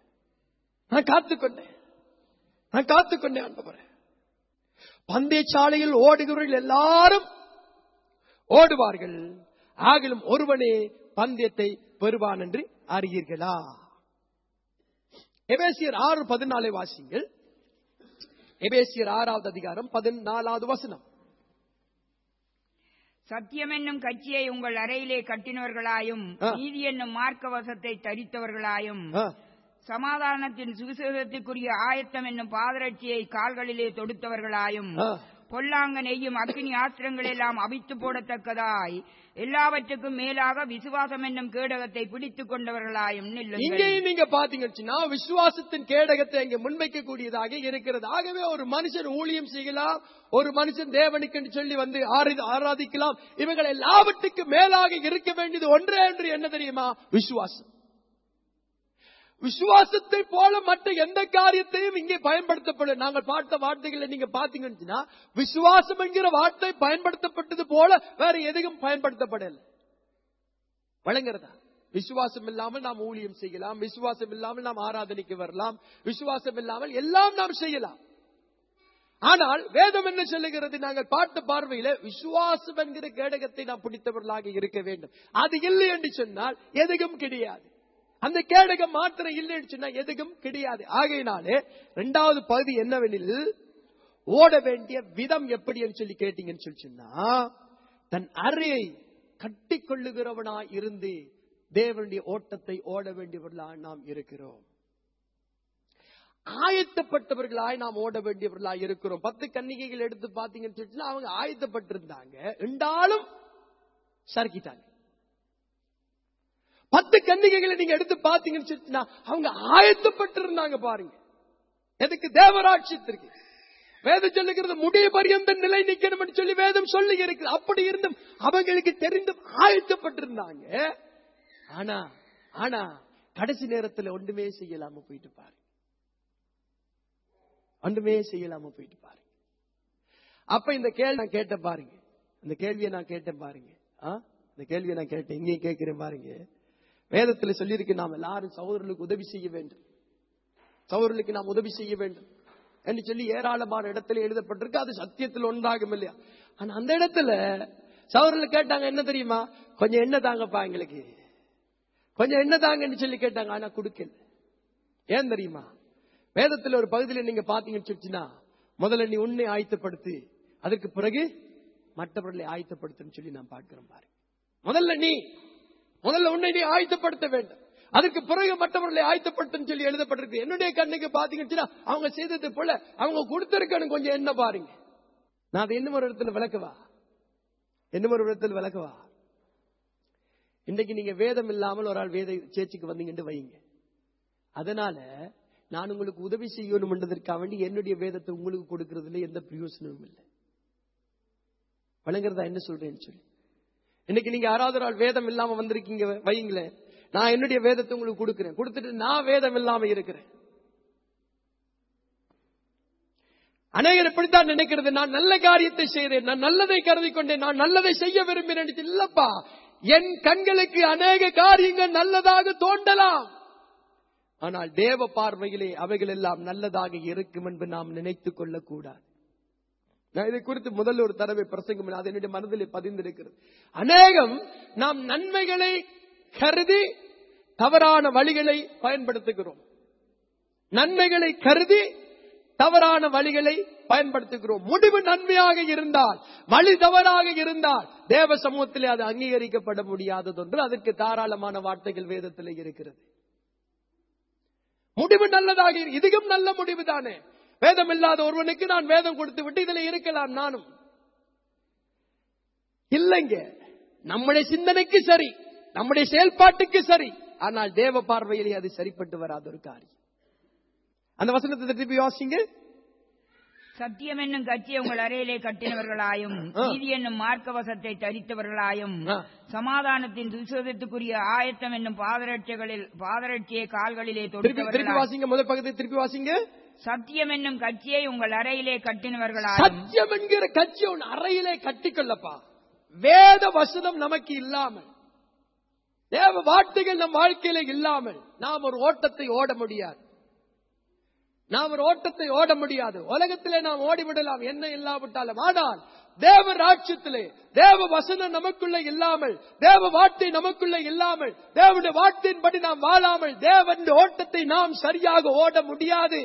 நான் காத்துக்கொண்டேன் நான் காத்துக்கொண்டேன் ஆண்டவரே பந்தயச்சாலையில் ஓடுகிறவர்கள் எல்லாரும் ஓடுவார்கள் ஆகிலும் ஒருவனே பந்தயத்தை பெறுவான் என்று அறியீர்களா எபேசியர் ஆறு பதினாலை வாசிங்கள் எபேசியர் ஆறாவது அதிகாரம் பதினாலாவது வசனம் சத்தியம் என்னும் கட்சியை உங்கள் அறையிலே கட்டினவர்களாயும் ஆ. நீதி என்னும் மார்க்கவசத்தை தரித்தவர்களாயும் ஆ, சமாதானத்தின் சுவிசேஷத்துக்குரிய ஆயத்தம் என்னும் பாதரட்சியை கால்களிலே தொடுத்தவர்களாயும் ஆ. பொல்லாங்க நெய்யும் அக்னி ஆஸ்திரங்கள் எல்லாம் அவித்து போடத்தக்கதாய் எல்லாவற்றுக்கும் மேலாக விசுவாசம் என்னும் கேடகத்தை பிடித்துக் கொண்டவர்களாயும் நில்லுங்கள் இங்கேயும் நீங்க பாத்தீங்கன்னா விசுவாசத்தின் கேடகத்தை இங்க முன்வைக்க கூடியதாக இருக்கிறது ஆகவே ஒரு மனுஷன் ஊழியம் செய்யலாம் ஒரு மனுஷன் தேவனுக்கு என்று சொல்லி வந்து ஆரி- ஆராதிக்கலாம் இவர்கள் எல்லாவற்றுக்கும் மேலாக இருக்க வேண்டியது ஒன்றே என்று என்ன தெரியுமா விசுவாசம் விசுவாசத்தை போல மற்ற எந்த காரியத்தையும் இங்கே பயன்படுத்தப்படும் நாங்கள் பார்த்த வார்த்தைகளை நீங்க பாத்தீங்கன்னா விசுவாசம் என்கிற வார்த்தை பயன்படுத்தப்பட்டது போல வேற எதுவும் பயன்படுத்தப்படல வழங்குறதா விசுவாசம் இல்லாமல் நாம் ஊழியம் செய்யலாம் விசுவாசம் இல்லாமல் நாம் ஆராதனைக்கு வரலாம் விசுவாசம் இல்லாமல் எல்லாம் நாம் செய்யலாம் ஆனால் வேதம் என்ன சொல்லுகிறது நாங்கள் பார்த்த பார்வையில விசுவாசம் என்கிற கேடகத்தை நாம் பிடித்தவர்களாக இருக்க வேண்டும் அது இல்லை என்று சொன்னால் எதுவும் கிடையாது அந்த கேடகம் மாத்திரம் இல்லைன்னு சொன்னா எதுக்கும் கிடையாது ஆகையினாலே இரண்டாவது பகுதி என்னவெனில் ஓட வேண்டிய விதம் எப்படி சொல்லி கேட்டீங்கன்னு சொல்லி சொன்னா தன் அறையை கட்டி கொள்ளுகிறவனா இருந்து தேவனுடைய ஓட்டத்தை ஓட வேண்டியவர்களாய் நாம் இருக்கிறோம் ஆயத்தப்பட்டவர்களாய் நாம் ஓட வேண்டியவர்களாய் இருக்கிறோம் பத்து கன்னிகைகள் எடுத்து பாத்தீங்கன்னு சொல்லிச்சுன்னா அவங்க ஆயத்தப்பட்டிருந்தாங்க என்றாலும் சறுக்கிட்டாங்க பத்து கன்னிகைகளை நீங்க எடுத்து பாத்தீங்கன்னு சொல்லிச்சுன்னா அவங்க ஆயத்தப்பட்டிருந்தாங்க பாருங்க எதுக்கு தேவராட்சியத்திற்கு வேதம் சொல்லுகிறது முடிய பரியந்த நிலை நிக்கணும் சொல்லி வேதம் சொல்லி இருக்குது அப்படி இருந்தும் அவங்களுக்கு தெரிந்தும் ஆயத்தப்பட்டிருந்தாங்க ஆனா ஆனா கடைசி நேரத்துல ஒன்றுமே செய்யலாம போயிட்டு பாரு ஒன்றுமே செய்யலாம போயிட்டு பாருங்க அப்ப இந்த கேள்வி நான் கேட்ட பாருங்க இந்த கேள்வியை நான் கேட்டேன் பாருங்க ஆ? இந்த கேள்வியை நான் கேட்டேன் இங்கேயும் கேட்கிறேன் பாருங்க வேதத்துல சொல்லியிருக்கு நாம் எல்லாரும் சகோதரர்களுக்கு உதவி செய்ய வேண்டும் சகோதரர்களுக்கு நாம் உதவி செய்ய வேண்டும் என்று சொல்லி ஏராளமான இடத்துல எழுதப்பட்டிருக்கு அது சத்தியத்தில் ஒன்றாகும் இல்லையா ஆனா அந்த இடத்துல சகோதரர்கள் கேட்டாங்க என்ன தெரியுமா கொஞ்சம் என்ன தாங்கப்பா எங்களுக்கு கொஞ்சம் என்ன தாங்கன்னு சொல்லி கேட்டாங்க ஆனா கொடுக்கல ஏன் தெரியுமா வேதத்துல ஒரு பகுதியில் நீங்க பாத்தீங்கன்னு சொல்லிச்சுன்னா முதல்ல நீ உன்னை ஆயத்தப்படுத்து அதுக்கு பிறகு மற்றவர்களை ஆயத்தப்படுத்துன்னு சொல்லி நான் பார்க்கிறேன் பாரு முதல்ல நீ முதல்ல உன்னை நீ ஆயத்தப்படுத்த வேண்டும் அதுக்கு பிறகு மற்றவர்களை ஆயத்தப்படுத்துன்னு சொல்லி எழுதப்பட்டிருக்கு என்னுடைய கண்ணுக்கு பாத்தீங்கன்னா அவங்க செய்தது போல அவங்க கொடுத்திருக்கணும் கொஞ்சம் என்ன பாருங்க நான் அதை இன்னும் ஒரு இடத்துல விளக்கவா இன்னும் ஒரு இடத்துல விளக்கவா இன்றைக்கு நீங்க வேதம் இல்லாமல் ஒரு ஆள் வேத சேர்ச்சிக்கு வந்தீங்கன்னு வைங்க அதனால நான் உங்களுக்கு உதவி செய்யணும் என்றதற்காக வேண்டி என்னுடைய வேதத்தை உங்களுக்கு கொடுக்கறதுல எந்த பிரயோசனமும் இல்லை வழங்குறதா என்ன சொல்றேன்னு சொல்லி இன்னைக்கு நீங்க யாராவது ஒரு ஆள் வேதம் இல்லாம வந்திருக்கீங்க வைங்களேன் நான் என்னுடைய வேதத்தை உங்களுக்கு கொடுக்கிறேன் கொடுத்துட்டு நான் வேதம் இல்லாம இருக்கிறேன் அநேகர் இப்படித்தான் நினைக்கிறது நான் நல்ல காரியத்தை செய்தேன் நான் நல்லதை கருதி கொண்டேன் நான் நல்லதை செய்ய விரும்பினேன் இல்லப்பா என் கண்களுக்கு அநேக காரியங்கள் நல்லதாக தோண்டலாம் ஆனால் தேவ பார்வையிலே அவைகள் எல்லாம் நல்லதாக இருக்கும் என்று நாம் நினைத்துக் கொள்ளக்கூடாது நான் இதை குறித்து முதல்ல ஒரு தடவை பிரசங்கம் அது என்னுடைய மனதில் பதிந்திருக்கிறது அநேகம் நாம் நன்மைகளை கருதி தவறான வழிகளை பயன்படுத்துகிறோம் நன்மைகளை கருதி தவறான வழிகளை பயன்படுத்துகிறோம் முடிவு நன்மையாக இருந்தால் வழி தவறாக இருந்தால் தேவ சமூகத்திலே அது அங்கீகரிக்கப்பட முடியாததொன்று அதற்கு தாராளமான வார்த்தைகள் வேதத்திலே இருக்கிறது முடிவு நல்லதாக இரு- இதுவும் நல்ல முடிவு தானே வேதம் இல்லாத ஒருவனுக்கு நான் வேதம் கொடுத்து விட்டு இதுல இருக்கலாம் நானும் இல்லைங்க நம்முடைய சிந்தனைக்கு சரி நம்முடைய செயல்பாட்டுக்கு சரி ஆனால் தேவ பார்வையிலே அது சரிப்பட்டு வராத ஒரு காரியம் அந்த வசனத்தை திருப்பி வாசிங்க சத்தியம் என்னும் கட்சியை உங்கள் அறையிலே கட்டினவர்களாயும் ஆ. நீதி என்னும் மார்க்கவசத்தை தரித்தவர்களாயும் ஆ. சமாதானத்தின் துசோதத்துக்குரிய ஆயத்தம் என்னும் பாதரட்சைகளில் பாதரட்சியை கால்களிலே திருப்பி திருப்பி தொடுத்தவர்களாயும் வாசிங்க முதல் பக்கத்தை திருப்பி வாசிங்க சத்தியம் என்னும் கட்சியை உங்கள் அறையிலே கட்டினவர்களாயும் சத்தியம் என்கிற கட்சி உன் அறையிலே கட்டிக்கொள்ளப்பா வேத வசனம் நமக்கு இல்லாமல் தேவ வார்த்தைகள் நம் வாழ்க்கையில இல்லாமல் நாம் ஒரு ஓட்டத்தை ஓட முடியாது நாம் ஒரு ஓட்டத்தை ஓட முடியாது உலகத்திலே நாம் ஓடிவிடலாம் என்ன இல்லாவிட்டாலும் ஆனால் தேவ ராட்சியத்திலே தேவ வசனம் நமக்குள்ள இல்லாமல் தேவ வார்த்தை நமக்குள்ள இல்லாமல் தேவனுடைய வார்த்தையின்படி நாம் வாழாமல் தேவன் ஓட்டத்தை நாம் சரியாக ஓட முடியாது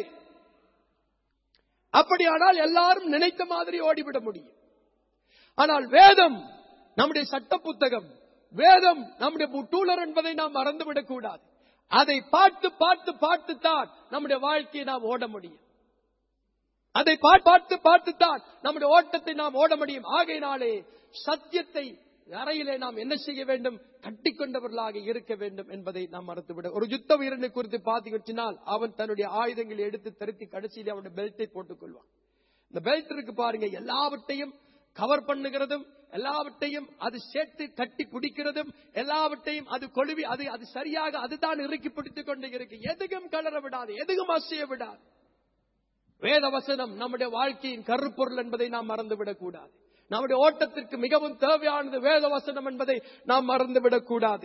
அப்படியானால் எல்லாரும் நினைத்த மாதிரி ஓடிவிட முடியும் ஆனால் வேதம் நம்முடைய சட்ட புத்தகம் வேதம் நம்முடைய டூலர் என்பதை நாம் மறந்துவிடக் கூடாது அதை பார்த்து பார்த்து பார்த்து தான் நம்முடைய வாழ்க்கையை நாம் ஓட முடியும் அதை பா- பார்த்து பார்த்து தான் நம்முடைய ஓட்டத்தை நாம் ஓட முடியும் ஆகையினாலே சத்தியத்தை அறையிலே நாம் என்ன செய்ய வேண்டும் கட்டிக்கொண்டவர்களாக இருக்க வேண்டும் என்பதை நாம் மறந்துவிட ஒரு யுத்த வீரனை குறித்து பார்த்தீங்கன்னால் அவன் தன்னுடைய ஆயுதங்களை எடுத்து திருத்தி கடைசியில் அவனுடைய பெல்ட்டை போட்டுக் கொள்வான் இந்த பெல்ட் இருக்கு பாருங்க எல்லாவற்றையும் கவர் பண்ணுகிறதும் எல்லாவற்றையும் அது சேர்த்து கட்டி பிடிக்கிறதும் எல்லாவற்றையும் அது கொழுவி அது அது சரியாக அதுதான் இறுக்கி பிடித்துக் கொண்டு இருக்கு எதுவும் கலர விடாது எதுவும் அசைய விடாது வேத வசனம் நம்முடைய வாழ்க்கையின் கருப்பொருள் என்பதை நாம் மறந்துவிடக் கூடாது நம்முடைய ஓட்டத்திற்கு மிகவும் தேவையானது வேத வசனம் என்பதை நாம் மறந்துவிடக் கூடாது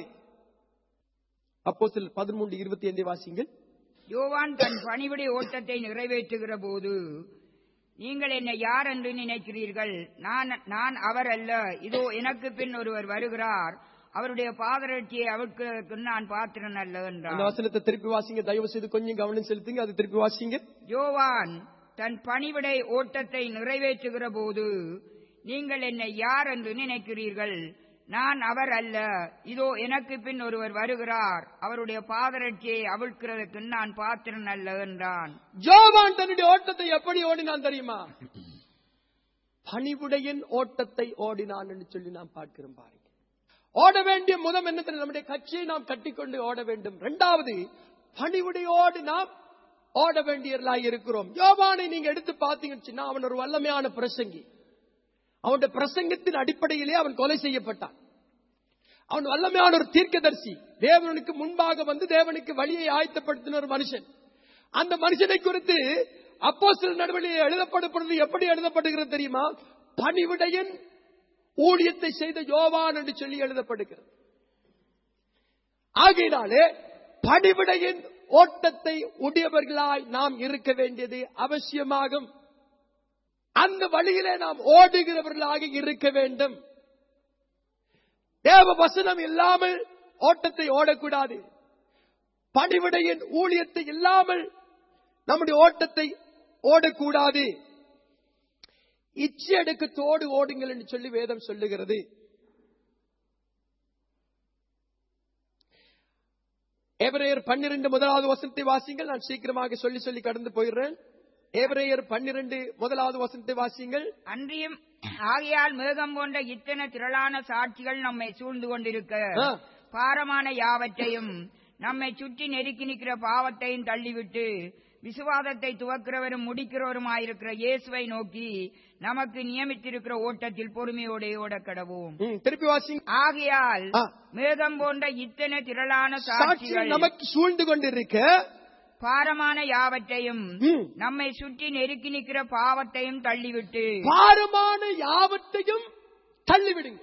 அப்போ சில பதிமூன்று இருபத்தி ஐந்து வாசிங்கள் யோவான் தன் பணிவிடை ஓட்டத்தை நிறைவேற்றுகிற போது நீங்கள் என்னை யார் என்று நினைக்கிறீர்கள் நான் நான் அவர் அல்ல இதோ எனக்கு பின் ஒருவர் வருகிறார் அவருடைய பாதரட்சியை அவருக்கு நான் பாத்திரன் அல்ல அந்த என்றான் வசனத்தை திருப்பி வாசிங்க தயவு செய்து கொஞ்சம் கவனம் செலுத்துங்க அது திருப்பி வாசிங்க யோவான் தன் பணிவிடை ஓட்டத்தை நிறைவேற்றுகிற போது நீங்கள் என்னை யார் என்று நினைக்கிறீர்கள் நான் அவர் அல்ல இதோ எனக்கு பின் ஒருவர் வருகிறார் அவருடைய பாதரட்சியை அவிழ்க்கிறதுக்கு நான் பாத்திரன் அல்ல என்றான் ஜோவான் தன்னுடைய ஓட்டத்தை எப்படி ஓடினான் தெரியுமா பணிவுடையின் ஓட்டத்தை ஓடினான் என்று சொல்லி நாம் பார்க்கிறோம் பாருங்க ஓட வேண்டிய முதம் என்ன தெரியும்? நம்முடைய கட்சியை நாம் கட்டிக்கொண்டு ஓட வேண்டும் இரண்டாவது பணிவுடையோடு நாம் ஓட வேண்டியவர்களாக இருக்கிறோம் யோவானை நீங்க எடுத்து பார்த்தீங்கன்னு சொன்னா, அவன் ஒரு வல்லமையான பிரசங்கி அவனுடைய பிரசங்கத்தின் அடிப்படையிலே அவன் கொலை செய்யப்பட்டான் அவன் வல்லமையான ஒரு தீர்க்கதரிசி தேவனுக்கு முன்பாக வந்து தேவனுக்கு வழியை ஆயத்தப்படுத்தின ஒரு மனுஷன் அந்த மனுஷனை குறித்து அப்போ சில நடுவழியை எழுதப்படுகிறது எப்படி எழுதப்படுகிறது தெரியுமா பணிவிடையின் ஊழியத்தை செய்த யோவான் என்று சொல்லி எழுதப்படுகிறது ஆகையினாலே பணிவிடையின் ஓட்டத்தை உடையவர்களாய் நாம் இருக்க வேண்டியது அவசியமாகும் அந்த வழியிலே நாம் ஓடுகிறவர்களாக இருக்க வேண்டும் தேவ வசனம் இல்லாமல் ஓட்டத்தை ஓடக்கூடாது பணிவிடையின் ஊழியத்தை இல்லாமல் நம்முடைய ஓட்டத்தை ஓடக்கூடாது இச்சையடக்கத்தோடு ஓடுங்கள் என்று சொல்லி வேதம் சொல்லுகிறது எவரேயர் பன்னிரண்டு முதலாவது வசனத்தை வாசிங்கள் நான் சீக்கிரமாக சொல்லி சொல்லி கடந்து போயிடுறேன் எவரேயர் பன்னிரண்டு முதலாவது வசனத்தை வாசிங்கள் அன்றியும் ஆகையால் மேகம் போன்ற இத்தனை திரளான சாட்சிகள் நம்மை சூழ்ந்து கொண்டிருக்க ஆ. பாரமான யாவற்றையும் நம்மை சுற்றி நெருக்கி நிற்கிற பாவத்தையும் தள்ளிவிட்டு விசுவாசத்தை துவக்கிறவரும் முடிக்கிறவருமாயிருக்கிற இயேசுவை நோக்கி நமக்கு நியமித்திருக்கிற ஓட்டத்தில் பொறுமையோടെ ஓட கடவோம் ம், திருப்பி வாசிங்க ஆகையால் ஆ. மேகம் போன்ற இத்தனை திரளான சாட்சிகள் சாட்சிகள் நமக்கு சூழ்ந்து கொண்டிருக்க பாரமான யாவற்றையும் ம், நம்மை சுற்றி நெருக்கி நிற்கிற பாவத்தையும் தள்ளிவிட்டு பாரமான யாவத்தையும் தள்ளிவிடுங்க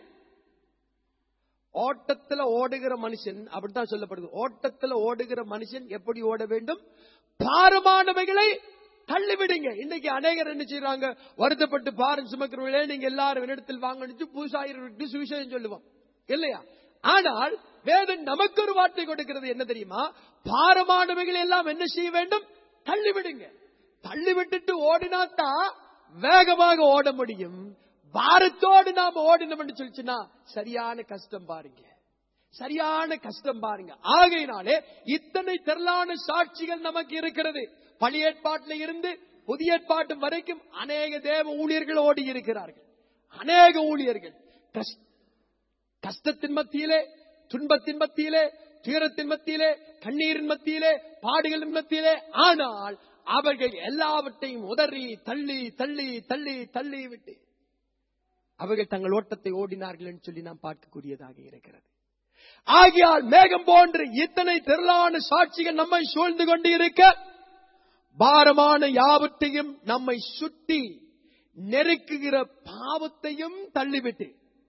ஓட்டத்துல ஓடுகிற மனுஷன் அப்படித்தான் சொல்லப்படுது ஓட்டத்துல ஓடுகிற மனுஷன் எப்படி ஓட வேண்டும் பாரமானவைகளை தள்ளிவிடுங்க இன்னைக்கு அநேகர் என்ன செய்றாங்க வருத்தப்பட்டு பாரம் சுமக்கிறவர்களே நீங்க எல்லாரும் இடத்தில் வாங்கணும் பூசாயிரம் விட்டு சுவிசேஷம் சொல்லுவோம் இல்லையா ஆனால் வேதம் நமக்கு ஒரு வார்த்தை கொடுக்கிறது என்ன தெரியுமா பாரமானவைகள் எல்லாம் என்ன செய்ய வேண்டும் தள்ளிவிடுங்க தள்ளி விட்டுட்டு ஓடினாத்தான் வேகமாக ஓட முடியும் பாரத்தோடு நாம ஓடினோம் என்று சொல்லிச்சுன்னா சரியான கஷ்டம் பாருங்க சரியான கஷ்டம் பாருங்க ஆகையினாலே இத்தனை திரளான சாட்சிகள் நமக்கு இருக்கிறது பழைய ஏற்பாட்டில் இருந்து புதிய ஏற்பாட்டு வரைக்கும் அநேக தேவ ஊழியர்கள் ஓடி இருக்கிறார்கள் அநேக ஊழியர்கள் கஷ்ட கஷ்டத்தின் மத்தியிலே துன்பத்தின் மத்தியிலே துயரத்தின் மத்தியிலே கண்ணீரின் மத்தியிலே பாடுகளின் மத்தியிலே ஆனால் அவர்கள் எல்லாவற்றையும் உதறி தள்ளி தள்ளி தள்ளி தள்ளி விட்டு அவர்கள் தங்கள் ஓட்டத்தை ஓடினார்கள் என்று சொல்லி நாம் பார்க்கக்கூடியதாக இருக்கிறது ஆகையால் மேகம் போன்று இத்தனை திரளான சாட்சிகள் நம்மை சூழ்ந்து கொண்டு இருக்க பாரமான யாவற்றையும் நம்மை சுட்டி நெருக்குகிற பாவத்தையும் தள்ளிவிட்டு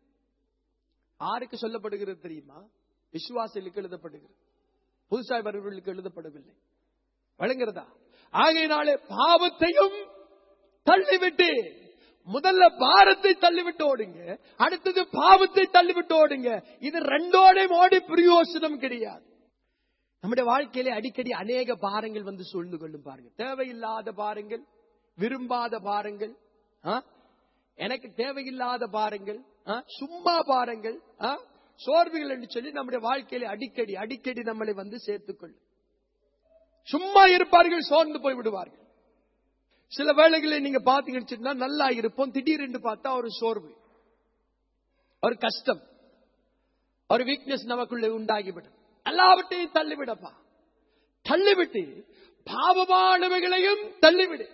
ஆருக்கு சொல்லப்படுகிறது தெரியுமா விசுவாசிகளுக்கு எழுதப்படுகிறது புதுசாய் வருவர்களுக்கு எழுதப்படவில்லை வழங்குறதா ஆகையினாலே பாவத்தையும் தள்ளிவிட்டு முதல்ல பாரத்தை தள்ளிவிட்டு ஓடுங்க அடுத்தது பாவத்தை தள்ளிவிட்டு ஓடுங்க இது ரெண்டோடையும் ஓடி பிரயோசனம் கிடையாது நம்முடைய வாழ்க்கையிலே அடிக்கடி அநேக பாரங்கள் வந்து சூழ்ந்து கொள்ளும் பாருங்க தேவையில்லாத பாரங்கள் விரும்பாத பாரங்கள் ஆ? எனக்கு தேவையில்லாத பாரங்கள் ஆ? சும்மா பாரங்கள் ஆ? சோர்வுகள் என்று சொல்லி நம்முடைய வாழ்க்கையில அடிக்கடி அடிக்கடி நம்மளை வந்து சேர்த்துக்கொள்ளும் சும்மா இருப்பார்கள் சோர்ந்து போய் விடுவார்கள் சில வேளைகளில் நீங்க பாத்தீங்கன்னா நல்லா இருப்போம் திடீரென்று பார்த்தா ஒரு சோர்வு ஒரு கஷ்டம் ஒரு வீக்னஸ் நமக்குள்ள உண்டாகிவிடும் எல்லாவற்றையும் தள்ளிவிடப்பா தள்ளிவிட்டு பாவமானவைகளையும் தள்ளிவிடு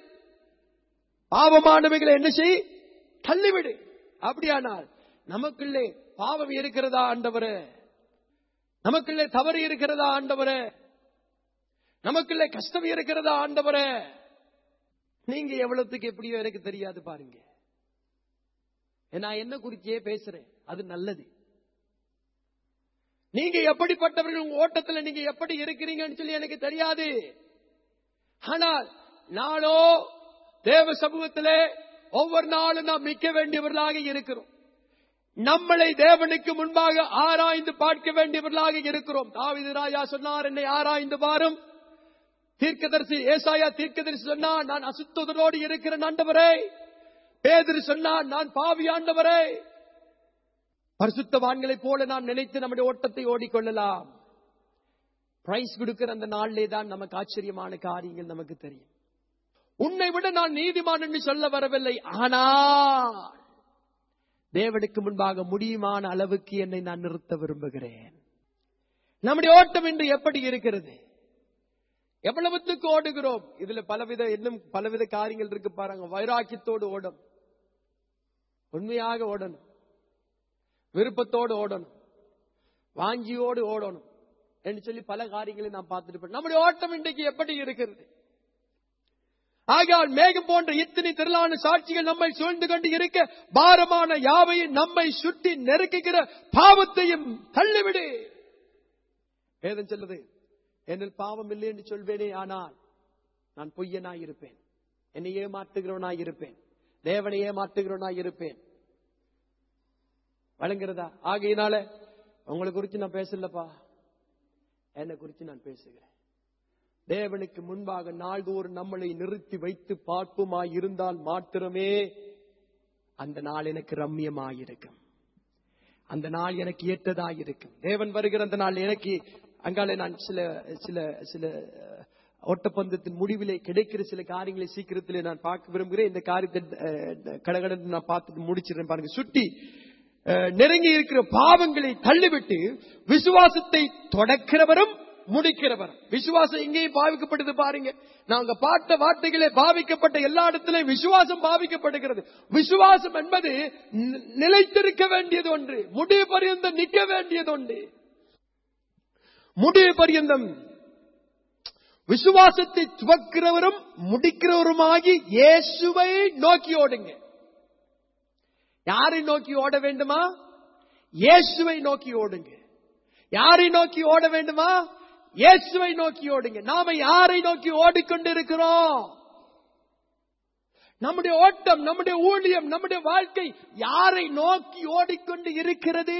பாவமானவைகளை என்ன செய் தள்ளிவிடு அப்படியானால் நமக்குள்ளே பாவம் இருக்கிறதா ஆண்டவரே நமக்குள்ளே தவறு இருக்கிறதா ஆண்டவரே நமக்குள்ளே கஷ்டம் இருக்கிறதா ஆண்டவரே நீங்க எவ்வளவுக்கு எப்படியோ எனக்கு தெரியாது பாருங்க நான் என்ன குறிச்சே பேசுறேன் அது நல்லது நீங்க எப்படிப்பட்டவர்கள் உங்க ஓட்டத்துல நீங்க எப்படி இருக்கிறீங்கன்னு சொல்லி எனக்கு தெரியாது ஆனால் நாளோ தேவ சமூகத்திலே ஒவ்வொரு நாளும் நாம் நிற்க வேண்டியவர்களாக இருக்கிறோம் நம்மளை தேவனுக்கு முன்பாக ஆராய்ந்து பார்க்க வேண்டியவர்களாக இருக்கிறோம் தாவீது ராஜா சொன்னார் என்னை ஆராய்ந்து பாரும் தீர்க்கதரிசி ஏசாயா தீர்க்கதரிசி சொன்னார் நான் அசுத்ததோடு இருக்கிற ஆண்டவரே பேதிரு சொன்னார் நான் பாவி ஆண்டவரே பரிசுத்தவான்களைப் போல நாம் நினைத்து நம்முடைய ஓட்டத்தை ஓடிக்கொள்ளலாம் பிரைஸ் கொடுக்கிற அந்த நாளிலே தான் நமக்கு ஆச்சரியமான காரியங்கள் நமக்கு தெரியும் உன்னை விட நான் நீதிமான் என்று சொல்ல வரவில்லை ஆனால் தேவனுக்கு முன்பாக முடியுமான அளவுக்கு என்னை நான் நிறுத்த விரும்புகிறேன் நம்முடைய ஓட்டம் இன்று எப்படி இருக்கிறது எவ்வளவுத்துக்கு ஓடுகிறோம் இதுல பலவித இன்னும் பலவித காரியங்கள் இருக்கு பாருங்க வைராக்கியத்தோடு ஓடும் உண்மையாக ஓடணும் விருப்பத்தோடு ஓடணும் வாஞ்சியோடு ஓடணும் என்று சொல்லி பல காரியங்களை நாம் பார்த்துட்டு போறோம். நம்முடைய ஓட்டம் இன்றைக்கு எப்படி இருக்கிறது ஆகையால் மேகம் போன்ற இத்தனை திரளான சாட்சிகள் நம்மை சூழ்ந்து கொண்டு இருக்க பாரமான யாவையும் நம்மை சுட்டி நெருக்குகிற பாவத்தையும் தள்ளிவிடு வேதம் சொல்லுது என்னில் பாவம் இல்லை என்று சொல்வேனே ஆனால் நான் பொய்யனாய் இருப்பேன் என்னை ஏமாற்றுகிறவனாய் இருப்பேன் தேவனை ஏமாற்றுகிறவனாய் இருப்பேன் வழங்குறதா ஆகையினால உங்களை குறித்து நான் பேசலப்பா என்னை குறித்து நான் பேசுகிறேன் தேவனுக்கு முன்பாக நாள்தோறும் நம்மளை நிறுத்தி வைத்து பார்ப்புமாய் இருந்தால் மாத்திரமே அந்த நாள் எனக்கு ரம்யமாயிருக்கும் அந்த நாள் எனக்கு ஏற்றதாயிருக்கும் தேவன் வருகிற அந்த நாள் எனக்கு அங்காலே நான் சில சில சில அஹ், ஓட்டப்பந்தத்தின் முடிவிலே கிடைக்கிற சில காரியங்களை சீக்கிரத்திலே நான் பார்க்க விரும்புகிறேன் இந்த காரியத்தை அஹ், கடகடன்னு நான் பார்த்து முடிச்சிடுறேன் பாருங்க சுட்டி அஹ், நெருங்கி இருக்கிற பாவங்களை தள்ளிவிட்டு விசுவாசத்தை தொடக்கிறவரும் முடிக்கிறவர் விசுவாசம் எங்கேயும் பாவிக்கப்பட்டது பாருங்க நாங்க பார்த்த வார்த்தைகளே பாவிக்கப்பட்ட எல்லா இடத்திலும் விசுவாசம் பாவிக்கப்படுகிறது விசுவாசம் என்பது நி- நிலைத்திருக்க வேண்டியது ஒன்று முடிவு பரியந்தம் நிற்க வேண்டியது ஒன்று முடிவு பரியந்தம் விசுவாசத்தை துவக்கிறவரும் முடிக்கிறவருமாகி இயேசுவை நோக்கி ஓடுங்க யாரை நோக்கி ஓட வேண்டுமா இயேசுவை நோக்கி ஓடுங்க யாரை நோக்கி ஓட வேண்டுமா இயேசுவை நோக்கி ஓடுங்க நாம யாரை நோக்கி ஓடிக்கொண்டிருக்கிறோம் நம்முடைய ஓட்டம் நம்முடைய ஊழியம் நம்முடைய வாழ்க்கை யாரை நோக்கி ஓடிக்கொண்டு இருக்கிறது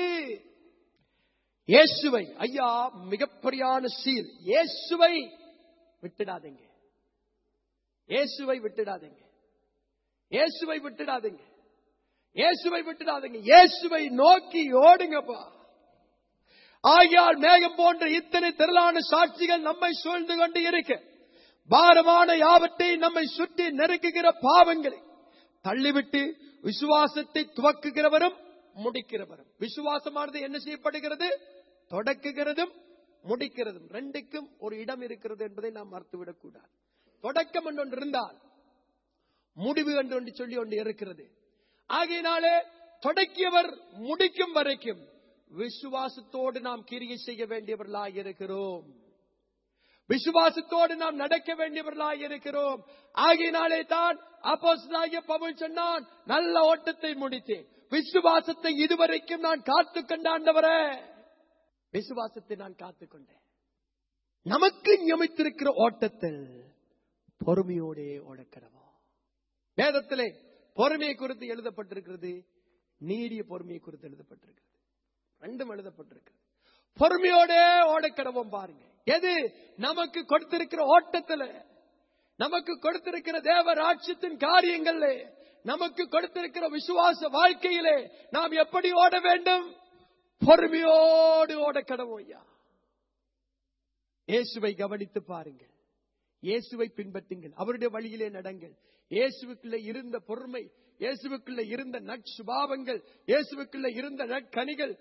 இயேசுவை ஐயா மிகப்பெரியான சீர் இயேசுவை விட்டுடாதீங்க இயேசுவை விட்டுடாதீங்க இயேசுவை விட்டுடாதீங்க இயேசுவை விட்டுடாதீங்க இயேசுவை நோக்கி ஓடுங்கப்பா ஆகையால் மேகம் போன்ற இத்தனை திரளான சாட்சிகள் நம்மை சூழ்ந்து கொண்டு இருக்க பாரமான யாவத்தை நம்மை சுற்றி நெருக்குகிற பாவங்களை தள்ளிவிட்டு விசுவாசத்தை துவக்குகிறவரும் முடிக்கிறவரும் விசுவாசமானது என்ன செய்யப்படுகிறது தொடக்குகிறதும் முடிக்கிறதும் ரெண்டுக்கும் ஒரு இடம் இருக்கிறது என்பதை நாம் மறுத்துவிடக் கூடாது தொடக்கம் என்று ஒன்று இருந்தால் முடிவு என்று ஒன்று சொல்லி ஒன்று இருக்கிறது ஆகையினாலே தொடக்கியவர் முடிக்கும் வரைக்கும் விசுவாசத்தோடு நாம் கிரியை செய்ய வேண்டியவர்களாக இருக்கிறோம் விசுவாசத்தோடு நாம் நடக்க வேண்டியவர்களாக இருக்கிறோம் ஆகையினாலே தான் அப்போஸ்தலனாகிய பவுல் சொன்னான் நல்ல ஓட்டத்தை முடித்தேன் விசுவாசத்தை இதுவரைக்கும் நான் காத்து கொண்டாண்டவரே விசுவாசத்தை நான் காத்துக்கொண்டேன் நமக்கு நியமித்திருக்கிற ஓட்டத்தில் பொறுமையோடே ஓடக்கடவா வேதத்திலே பொறுமையை குறித்து எழுதப்பட்டிருக்கிறது நீடிய பொறுமையை குறித்து எழுதப்பட்டிருக்கிறது ரெண்டும் எழுதப்பட்டிருக்கிறது பொறுமையோடே ஓடக்கடவும் பாருங்க எது நமக்கு கொடுத்திருக்கிற ஓட்டத்துல நமக்கு கொடுத்திருக்கிற தேவ ராட்சியத்தின் காரியங்கள்ல நமக்கு கொடுத்திருக்கிற விசுவாச வாழ்க்கையிலே நாம் எப்படி ஓட வேண்டும் பொறுமையோடு ஓட கடவோம் ஐயா இயேசுவை கவனித்து பாருங்கள் இயேசுவை பின்பற்றுங்கள் அவருடைய வழியிலே நடங்கள் இயேசுவுக்குள்ள இருந்த பொறுமை இயேசுவுக்குள்ள இருந்த நற்சுபாவங்கள் இயேசுவுக்குள்ள இருந்த நற்கனிகள்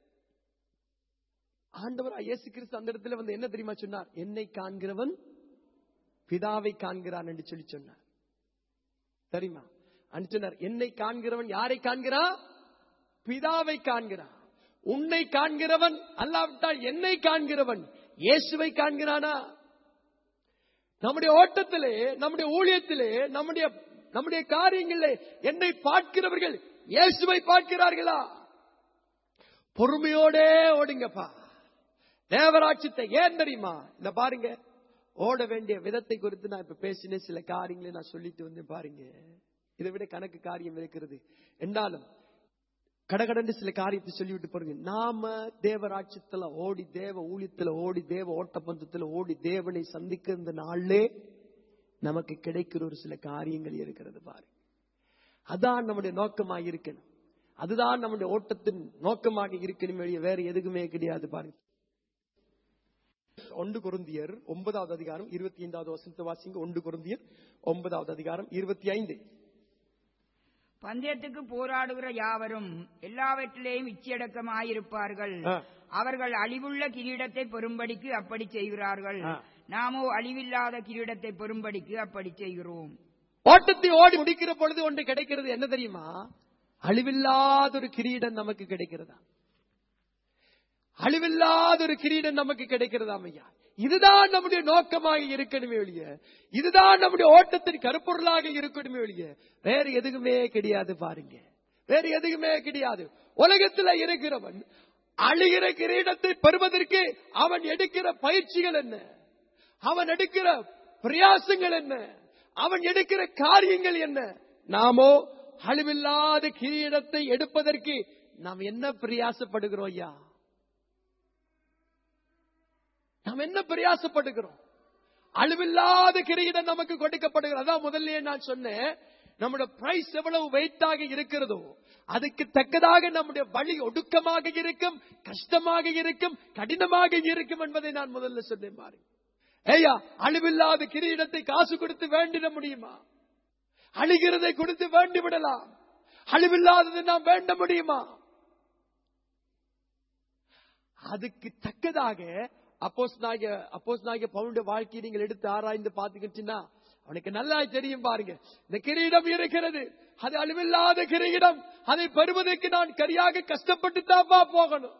ஆண்டவர் இயேசு கிறிஸ்து அந்த இடத்துல வந்து என்ன தெரியுமா சொன்னார் என்னை காண்கிறவன் பிதாவை காண்கிறான் என்று சொல்லி சொன்னார் தெரியுமா அன்று சொன்னார் என்னை காண்கிறவன் யாரை காண்கிறான் பிதாவை காண்கிறான் உன்னை காண்கிறவன் அல்லாவிட்டால் என்னை காண்கிறவன் இயேசுவை காண்கிறானா நம்முடைய ஓட்டத்திலே நம்முடைய ஊழியத்திலே நம்முடைய நம்முடைய காரியங்களிலே என்னை பார்க்கிறவர்கள் இயேசுவை பார்க்கிறார்களா பொறுமையோடே ஓடுங்கப்பா தேவராட்சியத்தை ஏன் தெரியுமா இந்த பாருங்க ஓட வேண்டிய விதத்தை குறித்து நான் இப்ப பேசின சில காரியங்களை நான் சொல்லிட்டு வந்து பாருங்க இதை விட கணக்கு காரியம் இருக்கிறது என்றாலும் கடகடன்னு சில காரியத்தை சொல்லிவிட்டு பாருங்க நாம தேவராட்சியத்துல ஓடி தேவ ஊழியத்துல ஓடி தேவ ஓட்டப்பந்தத்துல ஓடி தேவனை சந்திக்க இந்த நாள்லே நமக்கு கிடைக்கிற ஒரு சில காரியங்கள் இருக்கிறது பாருங்க அதான் நம்முடைய நோக்கமாக இருக்கணும் அதுதான் நம்முடைய ஓட்டத்தின் நோக்கமாக இருக்கணும் வெளியே வேற எதுக்குமே கிடையாது பாருங்க ஒன்று குருந்தியர் ஒன்பதாவது அதிகாரம் இருபத்தி ஐந்தாவது வசனத்தை வாசிங்க ஒன்று குருந்தியர் ஒன்பதாவது அதிகாரம் இருபத்தி ஐந்து பந்தயத்துக்கு போராடுகிற யாவரும் எல்லாவற்றிலேயும் இச்சையடக்கமாயிருப்பார்கள் ஆ. அவர்கள் அழிவுள்ள கிரீடத்தை பெறும்படிக்கு அப்படி செய்கிறார்கள் ஆ. நாமோ அழிவில்லாத கிரீடத்தை பெறும்படிக்கு அப்படி செய்கிறோம் ஓட்டத்தை ஓடி முடிக்கிற பொழுது ஒன்று கிடைக்கிறது என்ன தெரியுமா அழிவில்லாத ஒரு கிரீடம் நமக்கு கிடைக்கிறதா அழிவில்லாத ஒரு கிரீடம் நமக்கு கிடைக்கிறதா ஐயா இதுதான் நம்முடைய நோக்கமாக இருக்கணுமே ஒழிய இதுதான் நம்முடைய ஓட்டத்தின் கருப்பொருளாக இருக்கணுமே ஒழிய வேற எதுக்குமே கிடையாது பாருங்க வேற எதுக்குமே கிடையாது உலகத்துல இருக்கிறவன் அழிகிற கிரீடத்தை பெறுவதற்கு அவன் எடுக்கிற பயிற்சிகள் என்ன அவன் எடுக்கிற பிரயாசங்கள் என்ன அவன் எடுக்கிற காரியங்கள் என்ன நாமோ அழிவில்லாத கிரீடத்தை எடுப்பதற்கு நாம் என்ன பிரயாசப்படுகிறோம் ஐயா நாம் என்ன பிரயாசப்படுகிறோம் அழிவில்லாத கிரீடம் நமக்கு கொடுக்கப்படுகிறது அதான் முதல்லயே நான் சொன்னேன் நம்முடைய பிரைஸ் எவ்வளவு வெயிட்டாக இருக்கிறதோ அதுக்கு தக்கதாக நம்முடைய வழி ஒடுக்கமாக இருக்கும் கஷ்டமாக இருக்கும் கடினமாக இருக்கும் என்பதை நான் முதல்ல சொன்னேன் பாரு ஏயா அழிவில்லாத கிரீடத்தை காசு கொடுத்து வேண்டிட முடியுமா அழிகிறதை கொடுத்து வேண்டி விடலாம் அழிவில்லாததை நாம் வேண்ட முடியுமா அதுக்கு தக்கதாக அப்போஸ் நாய அப்போஸ் நாய பவுனுடைய வாழ்க்கையை நீங்கள் எடுத்து ஆராய்ந்து பாத்துக்கிட்டீங்கன்னா அவனுக்கு நல்லா தெரியும் பாருங்க இந்த கிரீடம் இருக்கிறது அது அழிவில்லாத கிரீடம் அதை பெறுவதற்கு நான் கரியாக கஷ்டப்பட்டு தாப்பா போகணும்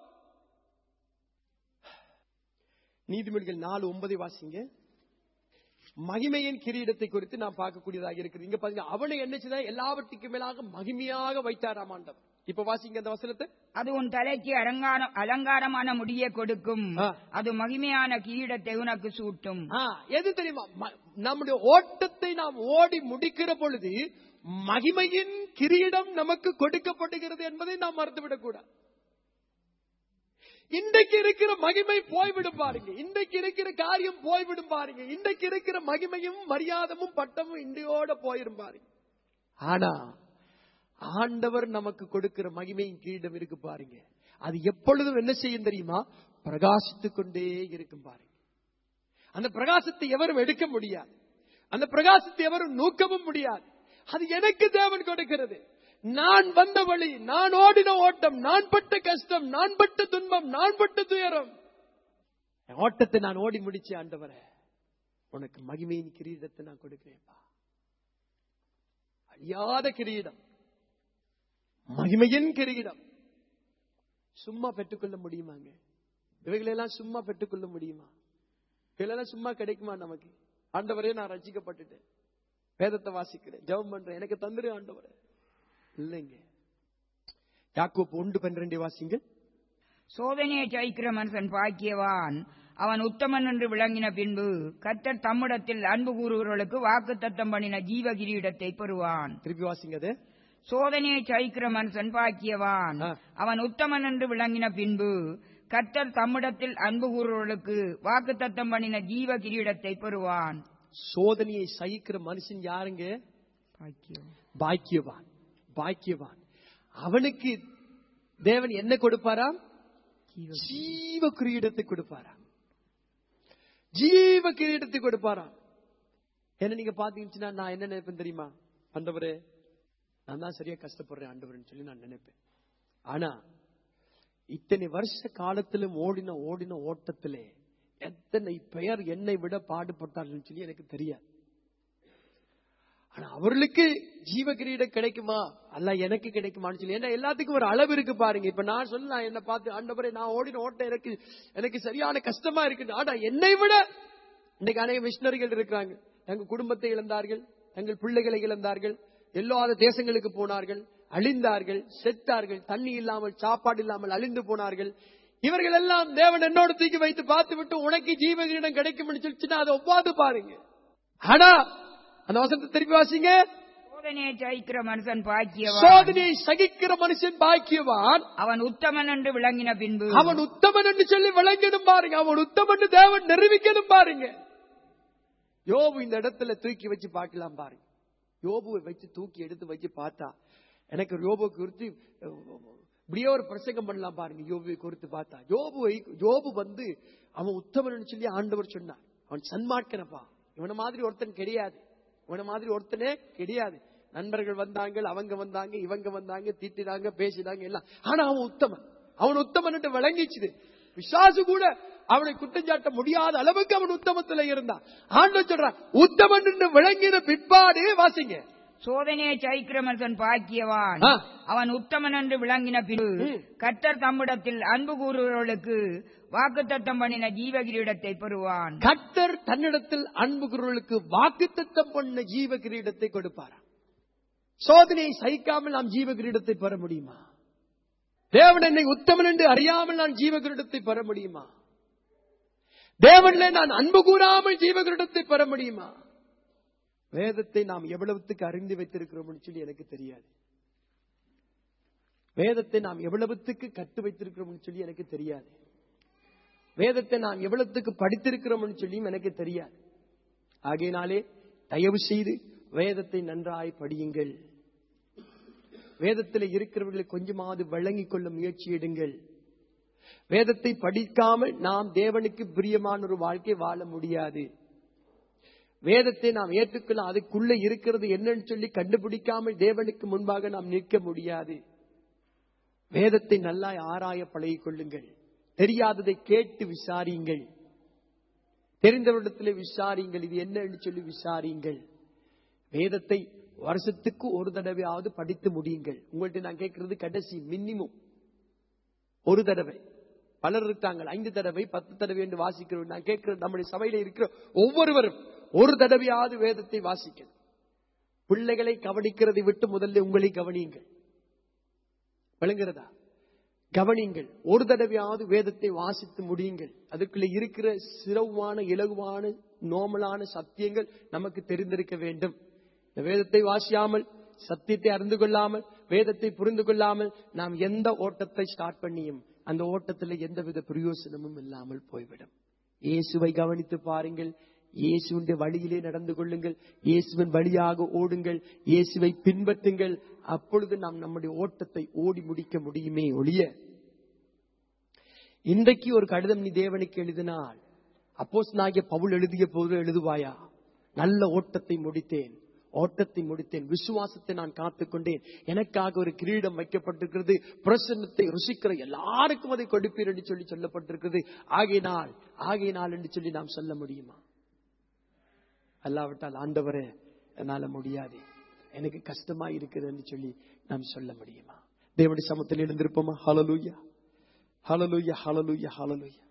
நீதிமொழிகள் நாலு ஒன்பதை வாசிங்க மகிமையின் கிரீடத்தை குறித்து நாம் பார்க்கக்கூடியதாக இருக்குது இங்க பாருங்க அவனை என்ன செய்தான் எல்லாவற்றுக்கும் மேலாக மகிமையாக வைத்தாராம் ஆண்டவர் இப்ப வாசிங்க அந்த வசனத்தை அது உன் தலைக்கு அலங்காரம் அலங்காரமான முடியை கொடுக்கும் ஆ. அது மகிமையான கிரீடத்தை உனக்கு சூட்டும் ஆ, எது தெரியுமா ம- நம்முடைய ஓட்டத்தை நாம் ஓடி முடிக்கிற பொழுது மகிமையின் கிரீடம் நமக்கு கொடுக்கப்படுகிறது என்பதை நாம் மறந்துவிடக் கூடாது இன்றைக்கு இருக்கிற மகிமை போய்விடும் பாருங்க இன்றைக்கு இருக்கிற காரியம் போய்விடும் பாருங்க இன்றைக்கு இருக்கிற மகிமையும் மரியாதமும் பட்டமும் இன்றையோட போயிரும் பாருங்க ஆனா ஆண்டவர் நமக்கு கொடுக்கிற மகிமையின் கிரீடம் இருக்கு பாருங்க அது எப்பொழுதும் என்ன செய்யும் தெரியுமா பிரகாசித்துக் கொண்டே இருக்கும் பாருங்க அந்த பிரகாசத்தை எவரும் எடுக்க முடியாது அந்த பிரகாசத்தை எவரும் நூக்கவும் முடியாது அது எனக்கு தேவன் கொடுக்கிறது நான் வந்த வழி நான் ஓடின ஓட்டம் நான் பட்ட கஷ்டம் நான் பட்ட துன்பம் நான் பட்ட துயரம் என் ஓட்டத்தை நான் ஓடி முடிச்சேன் ஆண்டவரே உனக்கு மகிமையின் கிரீடத்தை நான் கொடுக்கிறேன்ப்பா அழியாத கிரீடம் மகிமையின் கிரீடம் சும்மா பெற்றுக்கொள்ள முடியுமாங்க இவைகளெல்லாம் சும்மா பெற்றுக்கொள்ள முடியுமா இவைகளெல்லாம் சும்மா கிடைக்குமா நமக்கு ஆண்டவரே நான் ரசிக்கப்பட்டுட்டேன் வேதத்தை வாசிக்கிறேன் ஜெபம் பண்றேன் எனக்கு தந்துரு ஆண்டவரே இல்லைங்க யாக்கோப்பு ஒன்று பன்னிரண்டு வாசிங்க சோதனையை ஜெயிக்கிற மனுஷன் பாக்கியவான் அவன் உத்தமன் என்று விளங்கின பின்பு கர்த்தர் தம்மிடத்தில் அன்பு கூறுகிறவர்களுக்கு வாக்குத்தத்தம் பண்ணின ஜீவ கிரீடத்தை பெறுவான் திருப்பி வாசிங்க அது சோதனையை ஜெயிக்கிற மனுஷன் பாக்கியவான் ஆ. அவன் உத்தமன் என்று விளங்கின பின்பு கர்த்தர் தம்மிடத்தில் அன்பு கூறுவர்களுக்கு வாக்குத்தத்தம் பண்ணின ஜீவ கிரீடத்தை பெறுவான் சோதனையை சகிக்கிற மனுஷன் யாருங்க பாக்கியம் பாக்கியவான் பாக்கியவான் அவனுக்கு தேவன் என்ன கொடுப்பாராம் ஜீவ ஜீவ கிரீடத்தை கொடுப்பாராம் ஜீவ கிரீடத்தை கொடுப்பாராம் என்ன நீங்க பாத்தீங்கன்னா நான் என்ன நினைப்பேன் தெரியுமா ஆண்டவரே நான் தான் சரியா கஷ்டப்படுறேன் ஆண்டவர்னு சொல்லி நான் நினைப்பேன் ஆனா இத்தனை வருஷ காலத்திலும் ஓடின ஓடின ஓட்டத்திலே எத்தனை பெயர் என்னை விட பாடுபட்டார்கள் சொல்லி எனக்கு தெரியாது ஆனா அவர்களுக்கு ஜீவ கிரீடம் கிடைக்குமா அல்ல எனக்கு கிடைக்குமான்னு சொல்லி ஏன்னா எல்லாத்துக்கும் ஒரு அளவு இருக்கு பாருங்க இப்ப நான் சொல்ல நான் என்ன பார்த்து ஆண்டவரே நான் ஓடின ஓட்டம் எனக்கு எனக்கு சரியான கஷ்டமா இருக்கு ஆனா என்னை விட இன்னைக்கு அநேக மிஷினரிகள் இருக்கிறாங்க தங்கள் குடும்பத்தை இழந்தார்கள் தங்கள் பிள்ளைகளை இழந்தார்கள் எல்லாத தேசங்களுக்கு போனார்கள் அழிந்தார்கள் செத்தார்கள் தண்ணி இல்லாமல் சாப்பாடு இல்லாமல் அழிந்து போனார்கள் இவர்கள் எல்லாம் தேவன் என்னோட தூக்கி வைத்து பார்த்து விட்டு உனக்கு ஜீவ கிரீடம் கிடைக்கும் சொல்லிச்சுன்னா அதை ஒவ்வாது பாருங்க ஆனா அந்த வசனத்தை திருப்பி வாசிங்க சோதனையை ஜெயிக்கிற மனுஷன் பாக்கியவான் சோதனையை சகிக்கிற மனுஷன் பாக்கியவான் அவன் உத்தமன் என்று விளங்கின பின்பு அவன் உத்தமன் என்று சொல்லி விளங்கணும் பாருங்க அவன் உத்தமன் என்று தேவன் நிரூபிக்கணும் பாருங்க யோபு இந்த இடத்துல தூக்கி வச்சு பார்க்கலாம் பாருங்க யோபுவை வச்சு தூக்கி எடுத்து வச்சு பார்த்தா எனக்கு யோபு குறித்து அஹ், இப்படியே ஒரு பிரசங்கம் பண்ணலாம் பாருங்க யோபுவை குறித்து பார்த்தா யோபுவை யோபு வந்து அவன் உத்தமன் சொல்லி ஆண்டவர் சொன்னார் அவன் சன்மார்க்கனப்பா இவன மாதிரி ஒருத்தன் கிடையாது இவன மாதிரி ஒருத்தனே கிடையாது நண்பர்கள் வந்தாங்க அவங்க வந்தாங்க இவங்க வந்தாங்க திட்டினாங்க பேசினாங்க எல்லாம் ஆனா அவன் உத்தமன் அவன் உத்தமன் என்று விளங்கிச்சுது விசாசு கூட அவனை குற்றஞ்சாட்ட முடியாத அளவுக்கு அவன் உத்தமத்துல இருந்தான் ஆண்டவர் சொல்றான் உத்தமன் என்று விளங்கின பிற்பாடு வாசிங்க சோதனையை ஜெயிக்கிற மனுஷன் பாக்கியவான் ஆ. அவன் உத்தமன் என்று விளங்கின பின்பு ம். கர்த்தர் தம்மிடத்தில் அன்பு கூறுகிறவர்களுக்கு வாக்குத்தத்தம் பண்ணின ஜீவகிரீடத்தை பெறுவான் கர்த்தர் தன்னிடத்தில் அன்பு குரலுக்கு வாக்குத்தத்தம் பண்ண ஜீவ கிரீடத்தை கொடுப்பாரா சோதனையை சகிக்காமல் நாம் ஜீவ கிரீடத்தை பெற முடியுமா தேவன் என்னை உத்தமன் என்று அறியாமல் நான் ஜீவ கிரீடத்தை பெற முடியுமா தேவன்ல நான் அன்பு கூறாமல் ஜீவ கிரீடத்தை பெற முடியுமா வேதத்தை நாம் எவ்வளவுத்துக்கு அறிந்து வைத்திருக்கிறோம்னு சொல்லி எனக்கு தெரியாது வேதத்தை நாம் எவ்வளவுத்துக்கு கட்டு வைத்திருக்கிறோம்னு சொல்லி எனக்கு தெரியாது வேதத்தை நாம் எவ்வளவுக்கு படித்திருக்கிறோம்னு சொல்லியும் எனக்கு தெரியாது ஆகையினாலே தயவு செய்து வேதத்தை நன்றாய் படியுங்கள் வேதத்தில் இருக்கிறவர்களை கொஞ்சமாவது விளங்கிக் கொள்ள முயற்சி எடுங்கள் வேதத்தை படிக்காமல் நாம் தேவனுக்கு பிரியமான ஒரு வாழ்க்கை வாழ முடியாது வேதத்தை நாம் ஏற்றுக்கொள்ள அதுக்குள்ள இருக்கிறது என்னன்னு சொல்லி கண்டுபிடிக்காமல் தேவனுக்கு முன்பாக நாம் நிற்க முடியாது வேதத்தை நல்லா ஆராய பழகிக் கொள்ளுங்கள் தெரியாததை கேட்டு விசாரியுங்கள் தெரிந்தவரிடத்தில் விசாரியுங்கள் இது என்னன்னு சொல்லி விசாரியுங்கள் வேதத்தை வருஷத்துக்கு ஒரு தடவையாவது படித்து முடியுங்கள் உங்கள்ட்ட நான் கேட்கிறது கடைசி மினிமம் ஒரு தடவை பலர் இருக்காங்க ஐந்து தடவை பத்து தடவை என்று வாசிக்கிறோம் நான் கேட்கிறேன் நம்முடைய சபையில இருக்கிற ஒவ்வொருவரும் ஒரு தடவையாவது வேதத்தை வாசிக்கணும் பிள்ளைகளை கவனிக்கிறதை விட்டு முதல்ல உங்களை கவனியுங்கள் விளங்குறதா கவனிங்கள் ஒரு தடவையாவது வேதத்தை வாசித்து முடியுங்கள் அதுக்குள்ள இருக்கிற சிறவான இலகுவான நோமலான சத்தியங்கள் நமக்கு தெரிந்திருக்க வேண்டும் இந்த வேதத்தை வாசியாமல் சத்தியத்தை அறிந்து கொள்ளாமல் வேதத்தை புரிந்து கொள்ளாமல் நாம் எந்த ஓட்டத்தை ஸ்டார்ட் பண்ணியும் அந்த ஓட்டத்தில் எந்தவித பிரயோசனமும் இல்லாமல் போய்விடும் இயேசுவை கவனித்து பாருங்கள் இயேசுவின் வழியிலே நடந்து கொள்ளுங்கள் இயேசுவின் வழியாக ஓடுங்கள் இயேசுவை பின்பற்றுங்கள் அப்பொழுது நாம் நம்முடைய ஓட்டத்தை ஓடி முடிக்க முடியுமே ஒழிய இன்றைக்கு ஒரு கடிதம் நீ தேவனுக்கு எழுதினால் அப்போஸ் நாகிய பவுல் எழுதிய போது எழுதுவாயா நல்ல ஓட்டத்தை முடித்தேன் ஓட்டத்தை முடித்தேன் விசுவாசத்தை நான் காத்துக்கொண்டேன் எனக்காக ஒரு கிரீடம் வைக்கப்பட்டிருக்கிறது பிரசன்னத்தை ருசிக்கிற எல்லாருக்கும் அதை கொடுப்பீர் என்று சொல்லி சொல்லப்பட்டிருக்கிறது ஆகையினால் ஆகையினால் என்று சொல்லி நாம் சொல்ல முடியுமா அல்லாவிட்டால் ஆண்டவரே என்னால முடியாது எனக்கு கஷ்டமா இருக்குதுன்னு சொல்லி நாம் சொல்ல முடியுமா தேவனுடைய சமத்தில் எழுந்திருப்போமா ஹலலூயா ஹலலூயா ஹலலூயா ஹலலூயா